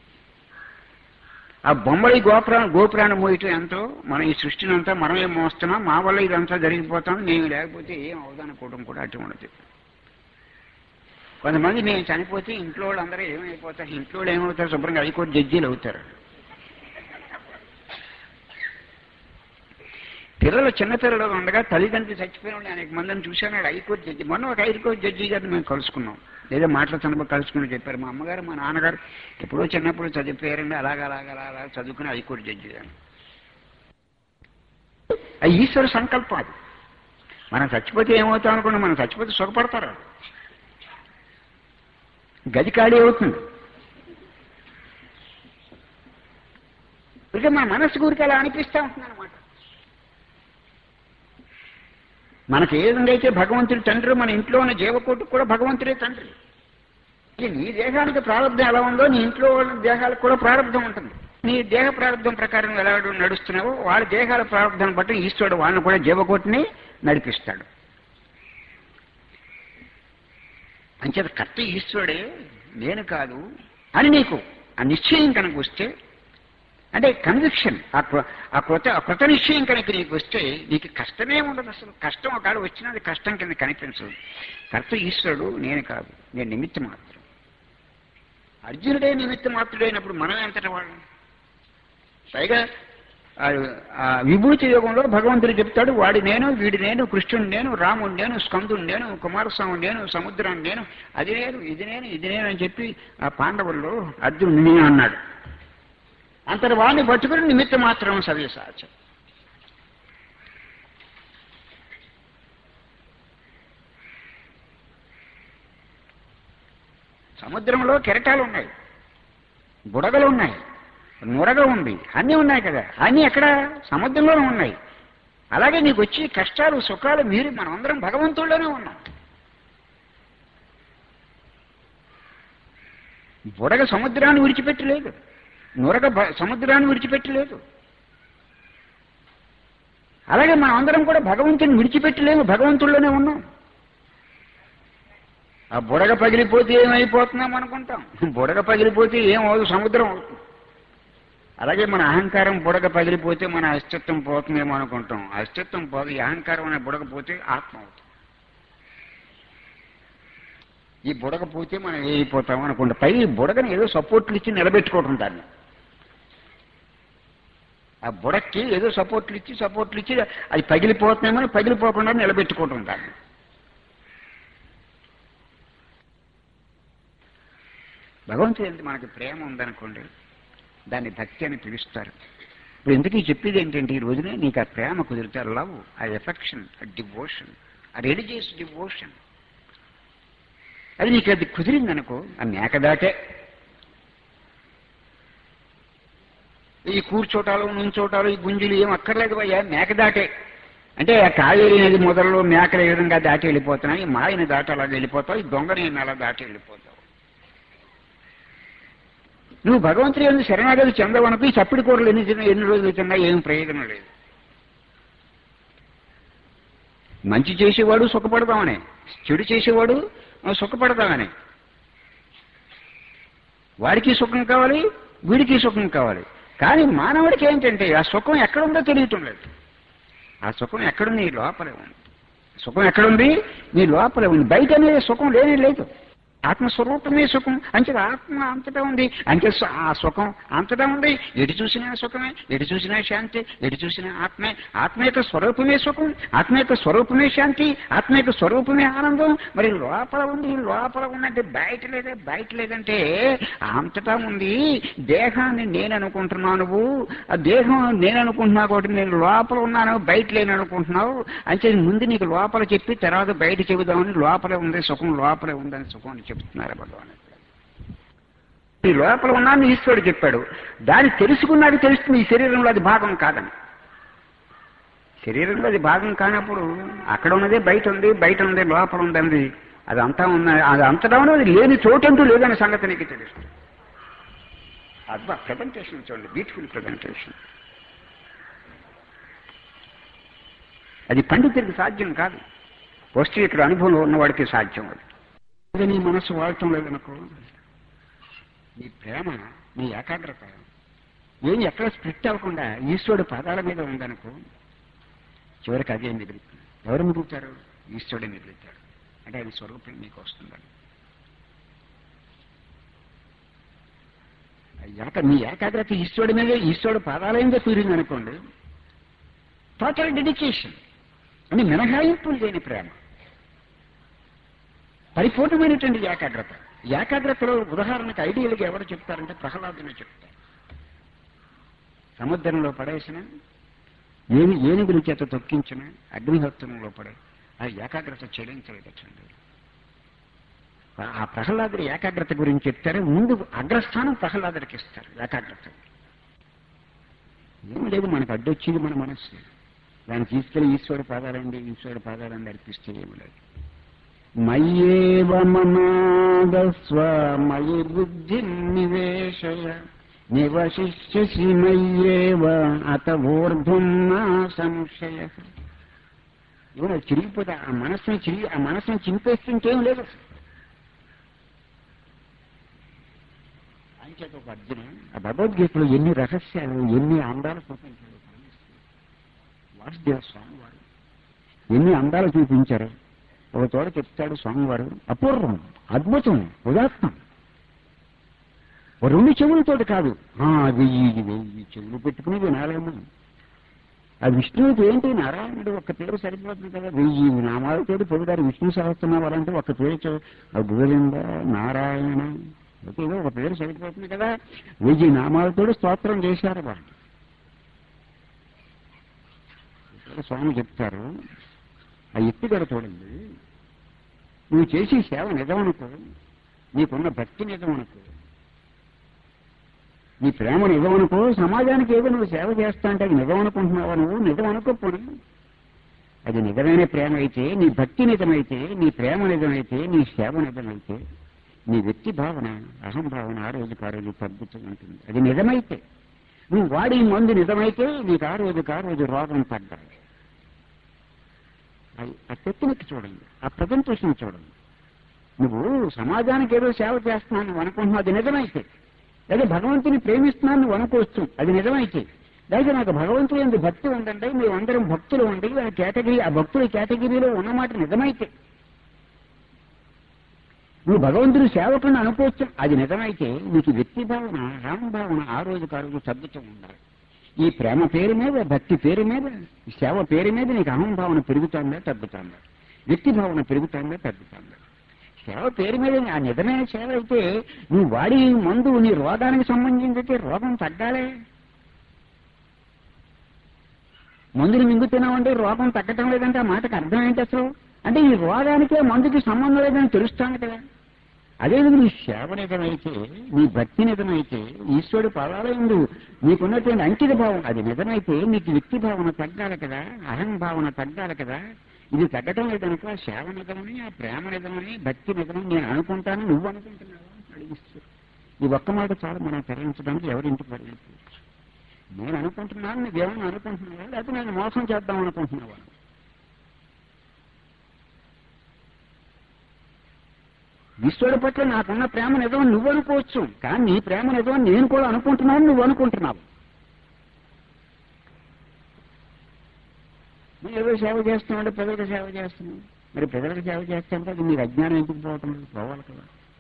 ఆ బొమ్మలు ఈ గోపురా గోపురాన్ని మోయటం ఎంతో మనం ఈ సృష్టిని అంతా మనమే మోస్తున్నాం మా వల్ల ఇదంతా జరిగిపోతాం నేను లేకపోతే ఏం అవదనుకోవడం కూడా అటువంటిది కొంతమంది మేము చనిపోతే ఇంట్లో వాళ్ళందరూ ఏమైపోతారు ఇంట్లో వాళ్ళు ఏమవుతారు శుభ్రంగా హైకోర్టు జడ్జీలు అవుతారు పిల్లలు చిన్న పిల్లలు ఉండగా తల్లిదండ్రులు చచ్చిపోయిన వాళ్ళు అనేక మందిని చూశాను ఆడు హైకోర్టు జడ్జి మొన్న ఒక హైకోర్టు జడ్జి గారిని మేము కలుసుకున్నాం లేదా మాట్లాడుతున్నప్పుడు కలుసుకుని చెప్పారు మా అమ్మగారు మా నాన్నగారు ఎప్పుడో చిన్నప్పుడు చదివిపోయారండి అలాగ అలాగ అలా అలా చదువుకుని హైకోర్టు జడ్జి గారు అది ఈశ్వర సంకల్పం అది మనం చచ్చిపోతే ఏమవుతాం అనుకున్నా మనం చచ్చిపోతే సుఖపడతారు గది ఖాళీ అవుతుంది ఇక మన మనస్సు గురికి అలా అనిపిస్తూ ఉంటుంది అనమాట మనకి ఏ విధంగా అయితే భగవంతుడి తండ్రి మన ఇంట్లో ఉన్న జీవకోటికి కూడా భగవంతుడే తండ్రి ఇక నీ దేహానికి ప్రారంభం ఎలా ఉందో నీ ఇంట్లో వాళ్ళ దేహాలకు కూడా ప్రారంభం ఉంటుంది నీ దేహ ప్రారంభం ప్రకారం ఎలా నడుస్తున్నావో వాళ్ళ దేహాల ప్రారంభాన్ని బట్టి ఈశ్వరుడు వాళ్ళని కూడా జీవకోటిని నడిపిస్తాడు అంచేత కర్త ఈశ్వరుడే నేను కాదు అని నీకు ఆ నిశ్చయం కనుక వస్తే అంటే కన్విక్షన్ ఆ కృ- ఆ కృత ఆ కృత నిశ్చయం కనుక నీకు వస్తే నీకు కష్టమే ఉండదు అసలు కష్టం ఒకవేళ వచ్చినా అది కష్టం కింద కనిపించదు కర్త ఈశ్వరుడు నేను కాదు నేను నిమిత్త మాత్రం అర్జునుడే నిమిత్త మాత్రుడైనప్పుడు మనం ఎంతటి వాళ్ళు పైగా ఆ- ఆ విభూతి యోగంలో భగవంతుడు చెప్తాడు వాడి నేను వీడి నేను కృష్ణుడు నేను రాముడు నేను స్కందుడు నేను కుమారస్వామి నేను సముద్రాన్ని నేను అది నేను ఇది నేను ఇది నేను అని చెప్పి ఆ పాండవుల్లో అర్జునుడు నేను అన్నాడు అంతటి వాడిని పట్టుకుని నిమిత్త మాత్రం సవ్యసాచ సముద్రంలో కెరటాలు ఉన్నాయి బుడగలు ఉన్నాయి నురగ ఉంది అన్నీ ఉన్నాయి కదా అన్నీ ఎక్కడ సముద్రంలోనే ఉన్నాయి అలాగే నీకు వచ్చే కష్టాలు సుఖాలు మీరు మనమందరం భగవంతుల్లోనే ఉన్నాం బుడగ సముద్రాన్ని విడిచిపెట్టలేదు నురగ భ- సముద్రాన్ని విడిచిపెట్టలేదు అలాగే మనం అందరం కూడా భగవంతుని విడిచిపెట్టలేము భగవంతుల్లోనే ఉన్నాం ఆ బుడగ పగిలిపోతే ఏమైపోతున్నాం అనుకుంటాం బుడగ పగిలిపోతే ఏం అవదు సముద్రం అవుతుంది అలాగే మన అహంకారం బుడగ పగిలిపోతే మన అస్తిత్వం పోతుందేమో అనుకుంటాం అస్తిత్వం పోదు ఈ అహంకారం అనే బుడగ పోతే ఆత్మ అవుతుంది ఈ బుడగ పోతే మనం అయిపోతాం అనుకుంటాం పై ఈ బుడగని ఏదో సపోర్ట్లు ఇచ్చి నిలబెట్టుకోవటం దాన్ని ఆ బుడక్కి ఏదో సపోర్ట్లు ఇచ్చి సపోర్ట్లు ఇచ్చి అది పగిలిపోతున్నామని పగిలిపోకుండా నిలబెట్టుకోవటం దాన్ని భగవంతుడు ఎంత మనకి ప్రేమ ఉందనుకోండి దాన్ని భక్తి అని పిలుస్తారు ఇప్పుడు ఎందుకు ఈ చెప్పేది ఏంటంటే ఈ రోజునే నీకు ఆ ప్రేమ కుదిరితే లవ్ ఆ ఎఫెక్షన్ ఆ డివోషన్ ఆ రిలీజియస్ డివోషన్ అది నీకు అది కుదిరిందనుకో ఆ మేక దాటే ఈ కూర్చోటాలు నుంచోటాలు ఈ గుంజులు ఏం అక్కర్లేదు అయ్యా మేక దాటే అంటే ఆ కావేరి నది మొదల్లో మేకలు ఏ విధంగా దాటి వెళ్ళిపోతున్నాయి ఈ మాయని దాటి అలా వెళ్ళిపోతావు ఈ దొంగని అలా దాటి వెళ్ళిపోతావు నువ్వు భగవంతుడి ఎందుకు శరణాగతి చెందవనుకు ఈ చప్పిడి కూరలు ఎన్ని తిన్నా ఎన్ని రోజులు తిన్నా ఏం ప్రయోజనం లేదు మంచి చేసేవాడు సుఖపడదామని చెడు చేసేవాడు ఆ, సుఖపడదామని వాడికి సుఖం కావాలి వీడికి సుఖం కావాలి కానీ మానవుడికి ఏంటంటే ఆ సుఖం ఎక్కడుందో తెలియటం లేదు ఆ సుఖం ఎక్కడుంది నీ లోపలే ఉంది సుఖం ఎక్కడుంది నీ లోపలే ఉంది బయట అనేది సుఖం లేనే లేదు ఆత్మస్వరూపమే సుఖం అంతే ఆత్మ అంతటా ఉంది అంటే స- ఆ సుఖం అంతటా ఉంది ఎటు చూసినా సుఖమే ఎటు చూసినా శాంతి ఎటు చూసినా ఆత్మే ఆత్మ యొక్క స్వరూపమే సుఖం ఆత్మ యొక్క స్వరూపమే శాంతి ఆత్మ యొక్క స్వరూపమే ఆనందం మరి లోపల ఉంది లోపల ఉన్నట్టు బయట లేదే బయట లేదంటే అంతటా ఉంది దేహాన్ని నేను అనుకుంటున్నావు నువ్వు ఆ దేహం నేను అనుకుంటున్నా కాబట్టి నేను లోపల ఉన్నాను బయట లేను అనుకుంటున్నావు అంటే ముందు నీకు లోపల చెప్పి తర్వాత బయట చెబుదామని లోపలే ఉంది సుఖం లోపలే ఉందని సుఖం అని చెప్తున్నారు భగవాన్ ఈ లోపల ఉన్నాను ఈశ్వరుడు చెప్పాడు దాన్ని తెలుసుకున్నాక తెలుస్తుంది ఈ శరీరంలో అది భాగం కాదని శరీరంలో అది భాగం కానప్పుడు అక్కడ ఉన్నదే బయట ఉంది బయట ఉంది లోపల ఉందండి అది అంతా ఉన్న అది అంతటా ఉన్నది లేని చోటంటూ లేదనే సంగతి నీకు తెలుస్తుంది అద్భుత ప్రజెంటేషన్ చూడండి బ్యూటిఫుల్ ప్రజెంటేషన్ అది పండితుడికి సాధ్యం కాదు వస్తు ఇక్కడ అనుభవంలో ఉన్నవాడికి సాధ్యం అది అదే నీ మనసు వాడటం లేదనుకో నీ ప్రేమ నీ ఏకాగ్రత ఏం ఎక్కడ స్ప్లిట్ అవ్వకుండా ఈశ్వరుడు పాదాల మీద ఉందనుకో చివరికి అదే మిగులుతుంది ఎవరు మిగులుతారు ఈశ్వరుడే మిగులుతాడు అంటే ఆయన స్వరూపం మీకు వస్తుందని ఏక మీ ఏకాగ్రత ఈశ్వరుడి మీద ఈశ్వరుడు పాదాల మీద కూరింది అనుకోండి టోటల్ డెడికేషన్ అని మినహాయింపులు లేని ప్రేమ పరిపూర్ణమైనటువంటి ఏకాగ్రత ఏకాగ్రతలో ఉదాహరణకు ఐడియల్గా ఎవరు చెప్తారంటే ప్రహ్లాదుని చెప్తారు సముద్రంలో పడేసిన ఏమి ఏనుగుల చేత తొక్కించిన అగ్నిహోత్రంలో పడే ఆ ఏకాగ్రత చెల్లించలేదటండి ఆ ప్రహ్లాదుడి ఏకాగ్రత గురించి చెప్తారు ముందు అగ్రస్థానం ప్రహ్లాదుడికి ఇస్తారు ఏకాగ్రత ఏం లేదు మనకు అడ్డొచ్చింది మన మనస్సు దాన్ని తీసుకెళ్లి ఈశ్వరుడు పాదాలండి ఈశ్వరుడు పాదాలండి అర్పిస్తే ఏమి లేదు మయ్యేవ మనాదస్వ మయి బుద్ధి నివేశయ నివశిష్యసి మయ్యేవ అత ఊర్ధ్వం నా సంశయ ఇవన్న చిరిగిపోతే ఆ మనస్సుని చిరిగి ఆ మనస్సుని చింపేస్తుంటేం లేదు అసలు. అంచేత ఒక అర్జున ఆ భగవద్గీతలో ఎన్ని రహస్యాలు ఎన్ని అందాలు చూపించారు వాసుదేవ స్వామివారు ఎన్ని అందాలు చూపించారు ఒక చోట చెప్తాడు స్వామివారు అపూర్వం అద్భుతం ఉదాత్తం ఓ రెండు చెవులతోటి కాదు ఆ, వెయ్యి వెయ్యి చెవులు పెట్టుకుని వినాలేమో ఆ విష్ణువుకి ఏంటి నారాయణుడు ఒక్క పేరు సరిపోతుంది కదా వెయ్యి నామాలతోటి పొందారు విష్ణు సహస్రనామాలు అంటే ఒక్క పేరు చెవు- ఆ గోవింద నారాయణ ఓకే ఏదో ఒక పేరు సరిపోతుంది కదా వెయ్యి నామాలతోటి స్తోత్రం చేశారు వాళ్ళు ఇక్కడ స్వామి చెప్తారు ఆ ఎత్తుగడ చూడండి నువ్వు చేసే సేవ నిజమనుకో నీకున్న భక్తి నిజమనుకో నీ ప్రేమ నిజమనుకో సమాజానికి ఏదో నువ్వు సేవ చేస్తా అంటే అది నిజం అనుకుంటున్నావా నువ్వు నిజం అనుకోపోను అది నిజమైన ప్రేమ అయితే నీ భక్తి నిజమైతే నీ ప్రేమ నిజమైతే నీ సేవ నిజమైతే నీ వ్యక్తి భావన అహం భావన ఆ రోజుకి ఆ రోజు తగ్గుతూ ఉంటుంది అది నిజమైతే నువ్వు వాడి మందు నిజమైతే నీకు ఆ రోజుకి ఆ రోజు రోగం తగ్గాలి అది ఆ టెక్నిక్ చూడండి ఆ ప్రజెంటేషన్ చూడండి నువ్వు సమాజానికి ఏదో సేవ చేస్తున్నావు నువ్వు అనుకుంటున్నావు అది నిజమైతే లేదా భగవంతుని ప్రేమిస్తున్నాను నువ్వు అనుకోవచ్చు అది నిజమైతే లేదా నాకు భగవంతుడు ఎందుకు భక్తి ఉందంటే మేమందరం భక్తులు ఉండి ఆ కేటగిరీ ఆ భక్తుల కేటగిరీలో ఉన్నమాట నిజమైతే నువ్వు భగవంతుని సేవకుని అనుకోవచ్చు అది నిజమైతే నీకు వ్యక్తి భావన రామ భావన ఆ రోజుకు ఆ రోజు తగ్గుతూ ఉండాలి ఈ ప్రేమ పేరు మీద భక్తి పేరు మీద ఈ సేవ పేరు మీద నీకు అహం భావన పెరుగుతుందా తగ్గుతుందా వ్యక్తి భావన పెరుగుతుందా తగ్గుతుందా సేవ పేరు మీద ఆ నిజమైన సేవ అయితే నువ్వు వాడి మందు నీ రోగానికి సంబంధించి రోగం తగ్గాలే మందులు మింగుతున్నావంటే రోగం తగ్గటం లేదంటే ఆ మాటకు అర్థం ఏంటి అసలు అంటే ఈ రోగానికే మందుకి సంబంధం లేదని తెలుస్తాను కదా అదేవిధంగా నీ సేవ నిజమైతే నీ భక్తి నిజమైతే ఈశ్వరుడు పదాలే ఉండు నీకున్నటువంటి అంకిత భావం అది నిజమైతే నీకు వ్యక్తి భావన తగ్గాలి కదా అహం భావన తగ్గాలి కదా ఇది తగ్గటం లేదనుకో సేవ నిజమని ఆ ప్రేమ నిజమని భక్తి నిజమని నేను అనుకుంటాను నువ్వు అనుకుంటున్నావా అని అడిగిస్తూ ఈ ఒక్క మాట చాలా మనం తరలించడానికి ఎవరింటికి పరిగెత్తవచ్చు నేను అనుకుంటున్నాను నువ్వేమని అనుకుంటున్నావా లేకపోతే నేను మోసం చేద్దాం అనుకుంటున్నావా ఈశ్వరుడు పట్ల నాకున్న ప్రేమ నిజం నువ్వు అనుకోవచ్చు కానీ నీ ప్రేమ నిజం నేను కూడా అనుకుంటున్నాను నువ్వు అనుకుంటున్నావు నువ్వు ఏదో సేవ చేస్తున్నాడు ప్రజలకు సేవ చేస్తున్నావు మరి ప్రజలకు సేవ చేస్తాంటే అది మీరు అజ్ఞానం ఎందుకు పోవటం లేదు పోవాలి కదా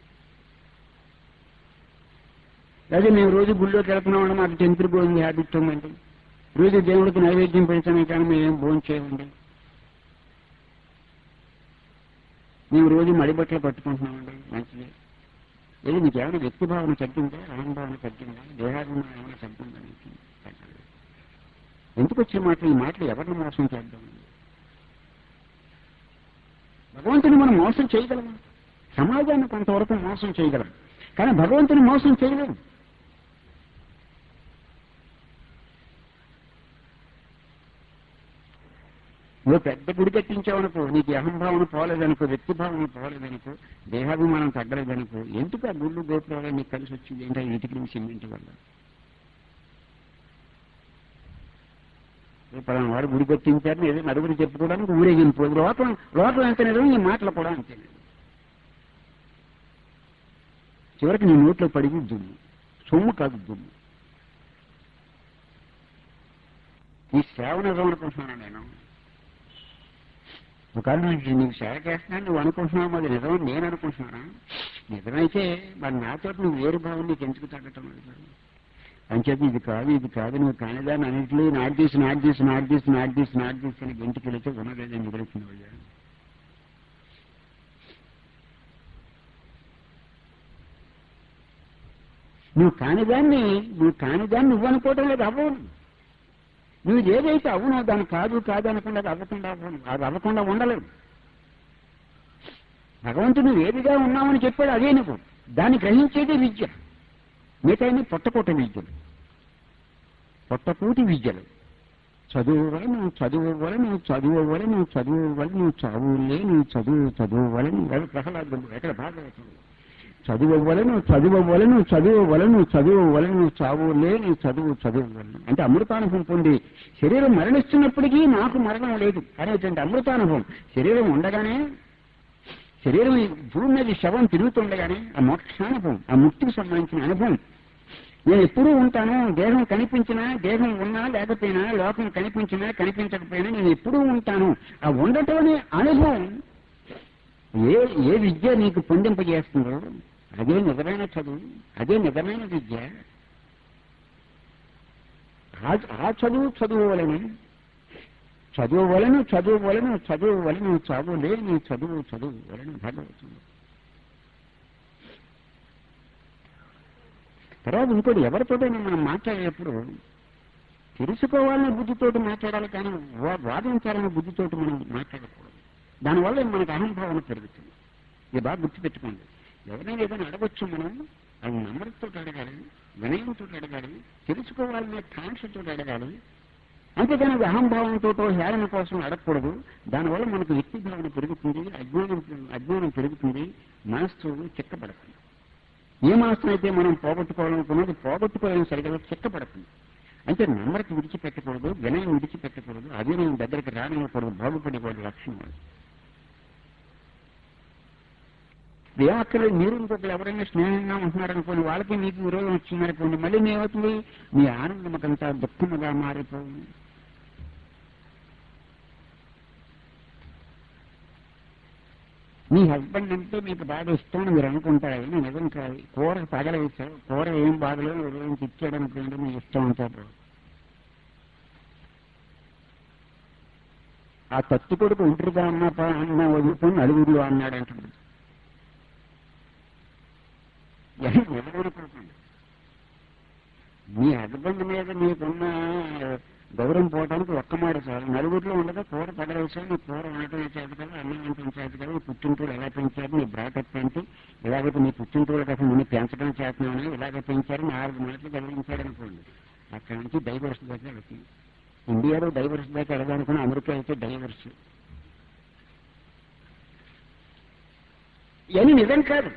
అదే మేము రోజు గుళ్ళోకి వెళ్తున్నామండి మాకు టెంపుల్ గోయింగ్ హ్యాబిట్ ఉందండి రోజు దేవుడికి నైవేద్యం పెడతామే కానీ మేము భోజనం చేయమండి మేము రోజు మడిబట్టలు పట్టుకుంటున్నామండి మంచిది ఏది నీకు ఏమైనా వ్యక్తి భావన తగ్గిందా అహంభావన తగ్గిందా దేహాభిమానం ఏమైనా తగ్గిందా నీకు తగ్గలేదు. ఎందుకు వచ్చిన మాటలు ఈ మాటలు ఎవరిని మోసం చేద్దాం భగవంతుని మనం మోసం చేయగలం సమాజాన్ని కొంతవరకు మోసం చేయగలం కానీ భగవంతుని మోసం చేయలేము నువ్వు పెద్ద గుడి కట్టించావనుకో నీకు అహంభావన పోలేదనుకో వ్యక్తి భావన పోలేదనుకో దేహాభిమానం తగ్గలేదనుకో ఎందుకు ఆ గుళ్ళు గోపురాలు నీకు కలిసి వచ్చింది ఏంటో ఇటుకలు సిమెంట్ వల్ల ఏ పలానా వాడు గుడి కట్టించారని ఏదో నలుగురు చెప్పుకోవడానికి ఊరేగింపు లోపల లోపల ఎంత నిజం ఈ మాటలు కూడా అంతే చివరికి నీ నోట్లో పడిగి దుమ్ము సొమ్ము కాదు దుమ్ము ఈ సేవ నిజం అనుకుంటున్నాను నేను ఒకవేళ నువ్వు నీకు సేవ చేస్తున్నాను నువ్వు అనుకుంటున్నావు అది నిజం నేను అనుకుంటున్నానా నిజమైతే మరి నాతో నువ్వు వేరు భావం నీకు ఎందుకు తగ్గటం లేదు అంచేది ఇది కాదు ఇది కాదు నువ్వు కానిదాన్ని అన్నింటిలో నాటు తీసి నాటు తీసి నాటు తీసి నాటు తీసి నాటు తీసి అని ఇంటికి వెళితే ఉన్నదేదో మిగులుతుంది అయ్యా నువ్వు కానిదాన్ని నువ్వు కానిదాన్ని నువ్వు అనుకోవటం లేదు అవ్వను నువ్వు ఏదైతే అవునో దాన్ని కాదు కాదు అనకుండా అది అవ్వకుండా అవ్వను అది అవ్వకుండా ఉండలేదు భగవంతుడు నువ్వు ఏదిగా ఉన్నావని చెప్పాడు అదే నువ్వు దాన్ని గ్రహించేదే విద్య మిగతాన్ని పొట్టకోట విద్యలు పొట్టకూటి విద్యలు చదువు వల్ల నువ్వు చదువు వల్ల నువ్వు చదువు వల్ల నువ్వు చదువు వల్ల నువ్వు చదువులే నువ్వు చదువు చదువు వల్ల నువ్వు ప్రహ్లాదుడు ఎక్కడ భాగవతంలో చదువు వల్ల నువ్వు చదువు వల్ల నువ్వు చదువు వల్ల నువ్వు చదువు వల్ల నువ్వు చావులే నువ్వు చదువు చదువు వల్ల అంటే అమృతానుభవం పొంది శరీరం మరణిస్తున్నప్పటికీ నాకు మరణం లేదు అనేటువంటి అమృతానుభవం శరీరం ఉండగానే శరీరం ఈ భూమి మీద ఈ శవం తిరుగుతుండగానే ఆ మోక్షానుభవం ఆ ముక్తికి సంబంధించిన అనుభవం నేను ఎప్పుడూ ఉంటాను దేహం కనిపించినా దేహం ఉన్నా లేకపోయినా లోకం కనిపించినా కనిపించకపోయినా నేను ఎప్పుడూ ఉంటాను ఆ ఉండటం అనే అనుభవం ఏ ఏ విద్య నీకు పొందింపజేస్తుందో అదే నిజమైన చదువు అదే నిజమైన విద్య ఆ- ఆ చదువు చదువు వలన చదువు వలన చదువు వలన చదువు వలన చదువు లేని చదువు చదువు వలన భగవతుంది తర్వాత ఇంకోటి ఎవరితోటైనా మనం మాట్లాడేటప్పుడు తెలుసుకోవాలనే బుద్ధితోటి మాట్లాడాలి కానీ వా- వాదించాలనే బుద్ధితోటి మనం మాట్లాడకూడదు దానివల్ల మనకు అహంభావన పెరుగుతుంది ఇది బాగా గుర్తుపెట్టుకోండి ఎవరైనా ఏదైనా అడగొచ్చు మనం అది నమ్రతతో అడగాలి వినయంతో అడగాలి తెలుసుకోవాలనే కాంక్షతో అడగాలి అంతేగాని అది అహంభావంతో హేళన కోసం అడగకూడదు దానివల్ల మనకు వ్యక్తి భావన పెరుగుతుంది అజ్ఞానం అజ్ఞానం పెరుగుతుంది మనస్సు చిక్కపడుతుంది ఏ మనస్సు అయితే మనం పోగొట్టుకోవాలనుకున్నది పోగొట్టుకోవాలని సరిగ్గా చిక్కపడుతుంది అంటే నమ్రత విడిచిపెట్టకూడదు వినయం విడిచిపెట్టకూడదు అది నేను దగ్గరికి రానివ్వకూడదు బాగుపడేవాడి లక్షణం అది ఏమక్కర్లేదు మీరు ఇంకొకరు ఎవరైనా స్నేహంగా ఉంటున్నారనుకోండి వాళ్ళకి మీకు విరోధం వచ్చిందనుకోండి మళ్ళీ ఏమవుతుంది మీ ఆనందమకంతా దుఃఖముగా మారిపోయింది మీ హస్బెండ్ అంటే మీకు బాగా ఇష్టం అని మీరు అనుకుంటారు అయినా నిజం కాదు కూర పగలవేశారు కూర ఏం బాగలేదు ఏం తిచ్చాడు అనుకోండి మీ ఇష్టం అంటారు ఆ తత్తి కొడుకు ఒంటరిగా ఉన్నప్ప అన్న వదులుకొని నలుగురిలో అన్నాడు అంటున్నాడు ఎవరు నిలబడుకుంటుంది మీ హస్బెండ్ మీద మీకున్న గౌరవం పోవడానికి ఒక్క మాట చాలు నలుగురిలో ఉండగా కూర పడవేసావు నీ కూర వండటం చేతి కదా అన్నం వంటం చేతి కదా నీ పుట్టింటోడు ఎలా పెంచారు నీ బ్రాటప్ ఏంటి ఇలాగైతే నీ పుట్టింటోడు కదా నిన్ను పెంచడం చేస్తున్నాను ఇలాగ పెంచారు నాలుగు మాటలు గమనించాడు అనుకోండి అక్కడి నుంచి డైవర్స్ దాకా వెళ్తుంది ఇండియాలో డైవర్స్ దాకా వెళ్ళాలనుకుని అమెరికా అయితే డైవర్స్ ఇవన్నీ నిజం కాదు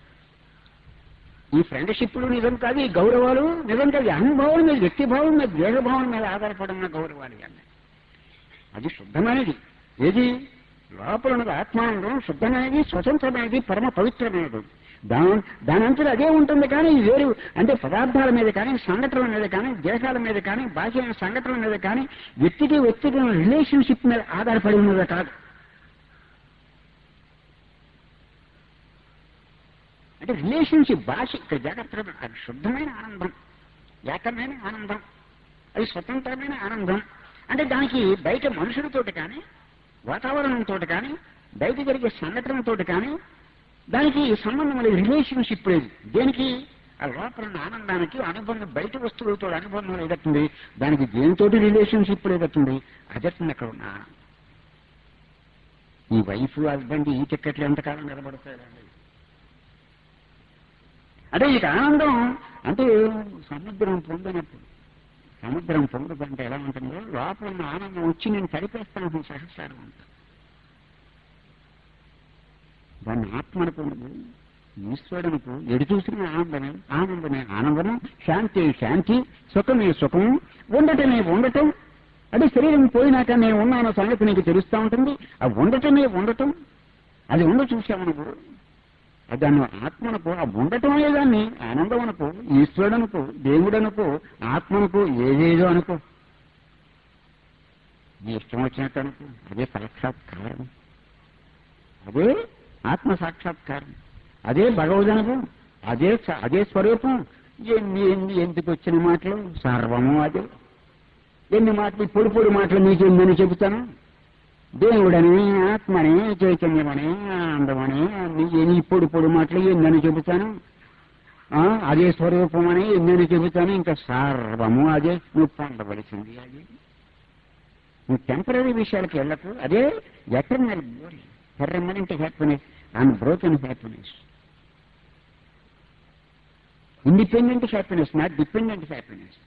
ఈ ఫ్రెండ్షిప్లు నిజం కాదు ఈ గౌరవాలు నిజం కాదు ఈ అనుభవం మీద వ్యక్తి భావం మీద దేహభావం మీద ఆధారపడిన గౌరవాలు ఇవన్నీ అది శుద్ధమైనది ఏది లోపల ఉన్నది ఆత్మానందం శుద్ధమైనది స్వతంత్రమైనది పరమ పవిత్రమైనది దాని దానంతలో అదే ఉంటుంది కానీ ఇది వేరు అంటే పదార్థాల మీద కానీ సంఘటనల మీద కానీ దేశాల మీద కానీ బాహ్య సంఘటనల మీద కానీ వ్యక్తికి వ్యక్తికి రిలేషన్షిప్ మీద ఆధారపడి ఉన్నది కాదు అంటే రిలేషన్షిప్ భాష ఇక్కడ జాగ్రత్తగా అది శుద్ధమైన ఆనందం ఏకమైన ఆనందం అది స్వతంత్రమైన ఆనందం అంటే దానికి బయట మనుషులతోటి కానీ వాతావరణంతో కానీ బయట జరిగే సంఘటనలతో కానీ దానికి సంబంధం లేదు రిలేషన్షిప్ లేదు దేనికి ఆ లోపల ఉన్న ఆనందానికి అనుబంధం బయట వస్తువులతో అనుబంధం ఏదట్టుంది దానికి దేనితోటి రిలేషన్షిప్ లేదట్టుంది అదట్టుంది అక్కడ ఉన్న ఆనందం ఈ వైఫ్ హస్బెండ్ ఈ టిక్కెట్లు ఎంతకాలం నిలబడతాయండి అంటే ఇక ఆనందం అంటే సముద్రం పొందినప్పుడు సముద్రం పొందుతుంటే ఎలా ఉంటుందో లోపల ఉన్న ఆనందం వచ్చి నేను తడిపేస్తాను సహసారం అంట దాన్ని ఆత్మనుకున్నది ఈశ్వరునికి ఎడు చూసిన ఆనందమే ఆనందమే ఆనందము శాంతి శాంతి సుఖమే సుఖము ఉండటమే ఉండటం అంటే శరీరం పోయినాక నేను ఉన్నాను సంగతి నీకు తెలుస్తూ ఉంటుంది ఆ ఉండటమే ఉండటం అది ఉండ చూసావు నువ్వు అది దాన్ని ఆత్మనకు ఆ ఉండటం అనేదాన్ని ఆనందం అనుకో ఈశ్వరుడు అనుకో దేవుడు అనుకో ఆత్మనుకో ఏదేదో అనుకో నీ ఇష్టం వచ్చినట్టు అనుకో అదే సాక్షాత్కారం అదే ఆత్మ సాక్షాత్కారం అదే భగవదనుభవం అదే స- అదే స్వరూపం ఎన్ని ఎన్ని ఎందుకు వచ్చిన మాటలు సర్వము అదే ఎన్ని మాటలు పొడి పొడి మాటలు మీకు ఎన్నని చెబుతాను దేవుడని ఆత్మని చైతన్యమని ఆనందమని అన్ని ఎన్ని పొడి పొడి మాటలు ఎన్నని చెబుతాను ఆ, అదే స్వరూపం అని ఎన్నని చెబుతాను ఇంకా సర్వము అదే నువ్వు పొందవలసింది అదే నువ్వు టెంపరీ విషయాలకు వెళ్ళకు అదే eternal glory permanent happiness and broken happiness independent happiness not dependent happiness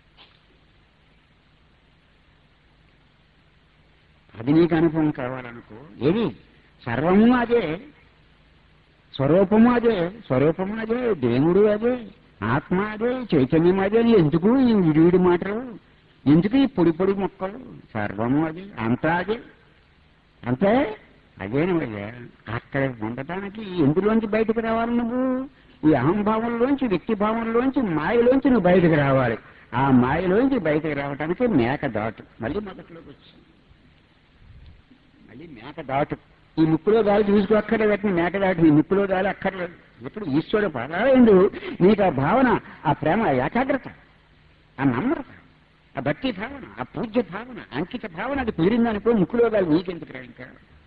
అది నీకు అనుభవం కావాలనుకో ఏది సర్వము అదే స్వరూపము అదే స్వరూపము అదే దేవుడు అదే ఆత్మ అదే చైతన్యం అదే ఎందుకు ఈ విడివిడి మాటలు ఎందుకు ఈ పొడి పొడి మొక్కలు సర్వము అదే అంతా అదే అంతే అదేనయ్యా అక్కడ ఉండటానికి ఎందులోంచి బయటకు రావాలి నువ్వు ఈ అహంభావంలోంచి వ్యక్తి భావంలోంచి మాయలోంచి నువ్వు బయటకు రావాలి ఆ మాయలోంచి బయటకు రావడానికి మేక దాటు మళ్ళీ మొదట్లోకి వచ్చి మళ్ళీ మేక దాటు ఈ ముక్కులో గాలి చూసుకో అక్కర్లేదు మేక దాటు ఈ ముక్కులో గాలి అక్కర్లేదు ఇప్పుడు ఈశ్వరుడు పదాలండు నీకు ఆ భావన ఆ ప్రేమ ఆ ఏకాగ్రత ఆ నమ్రత ఆ భక్తి భావన ఆ పూజ్య భావన అంకిత భావన అది కుదిరిందనుకో ముక్కులో గాలి నీకెందుకు రా ఇంకా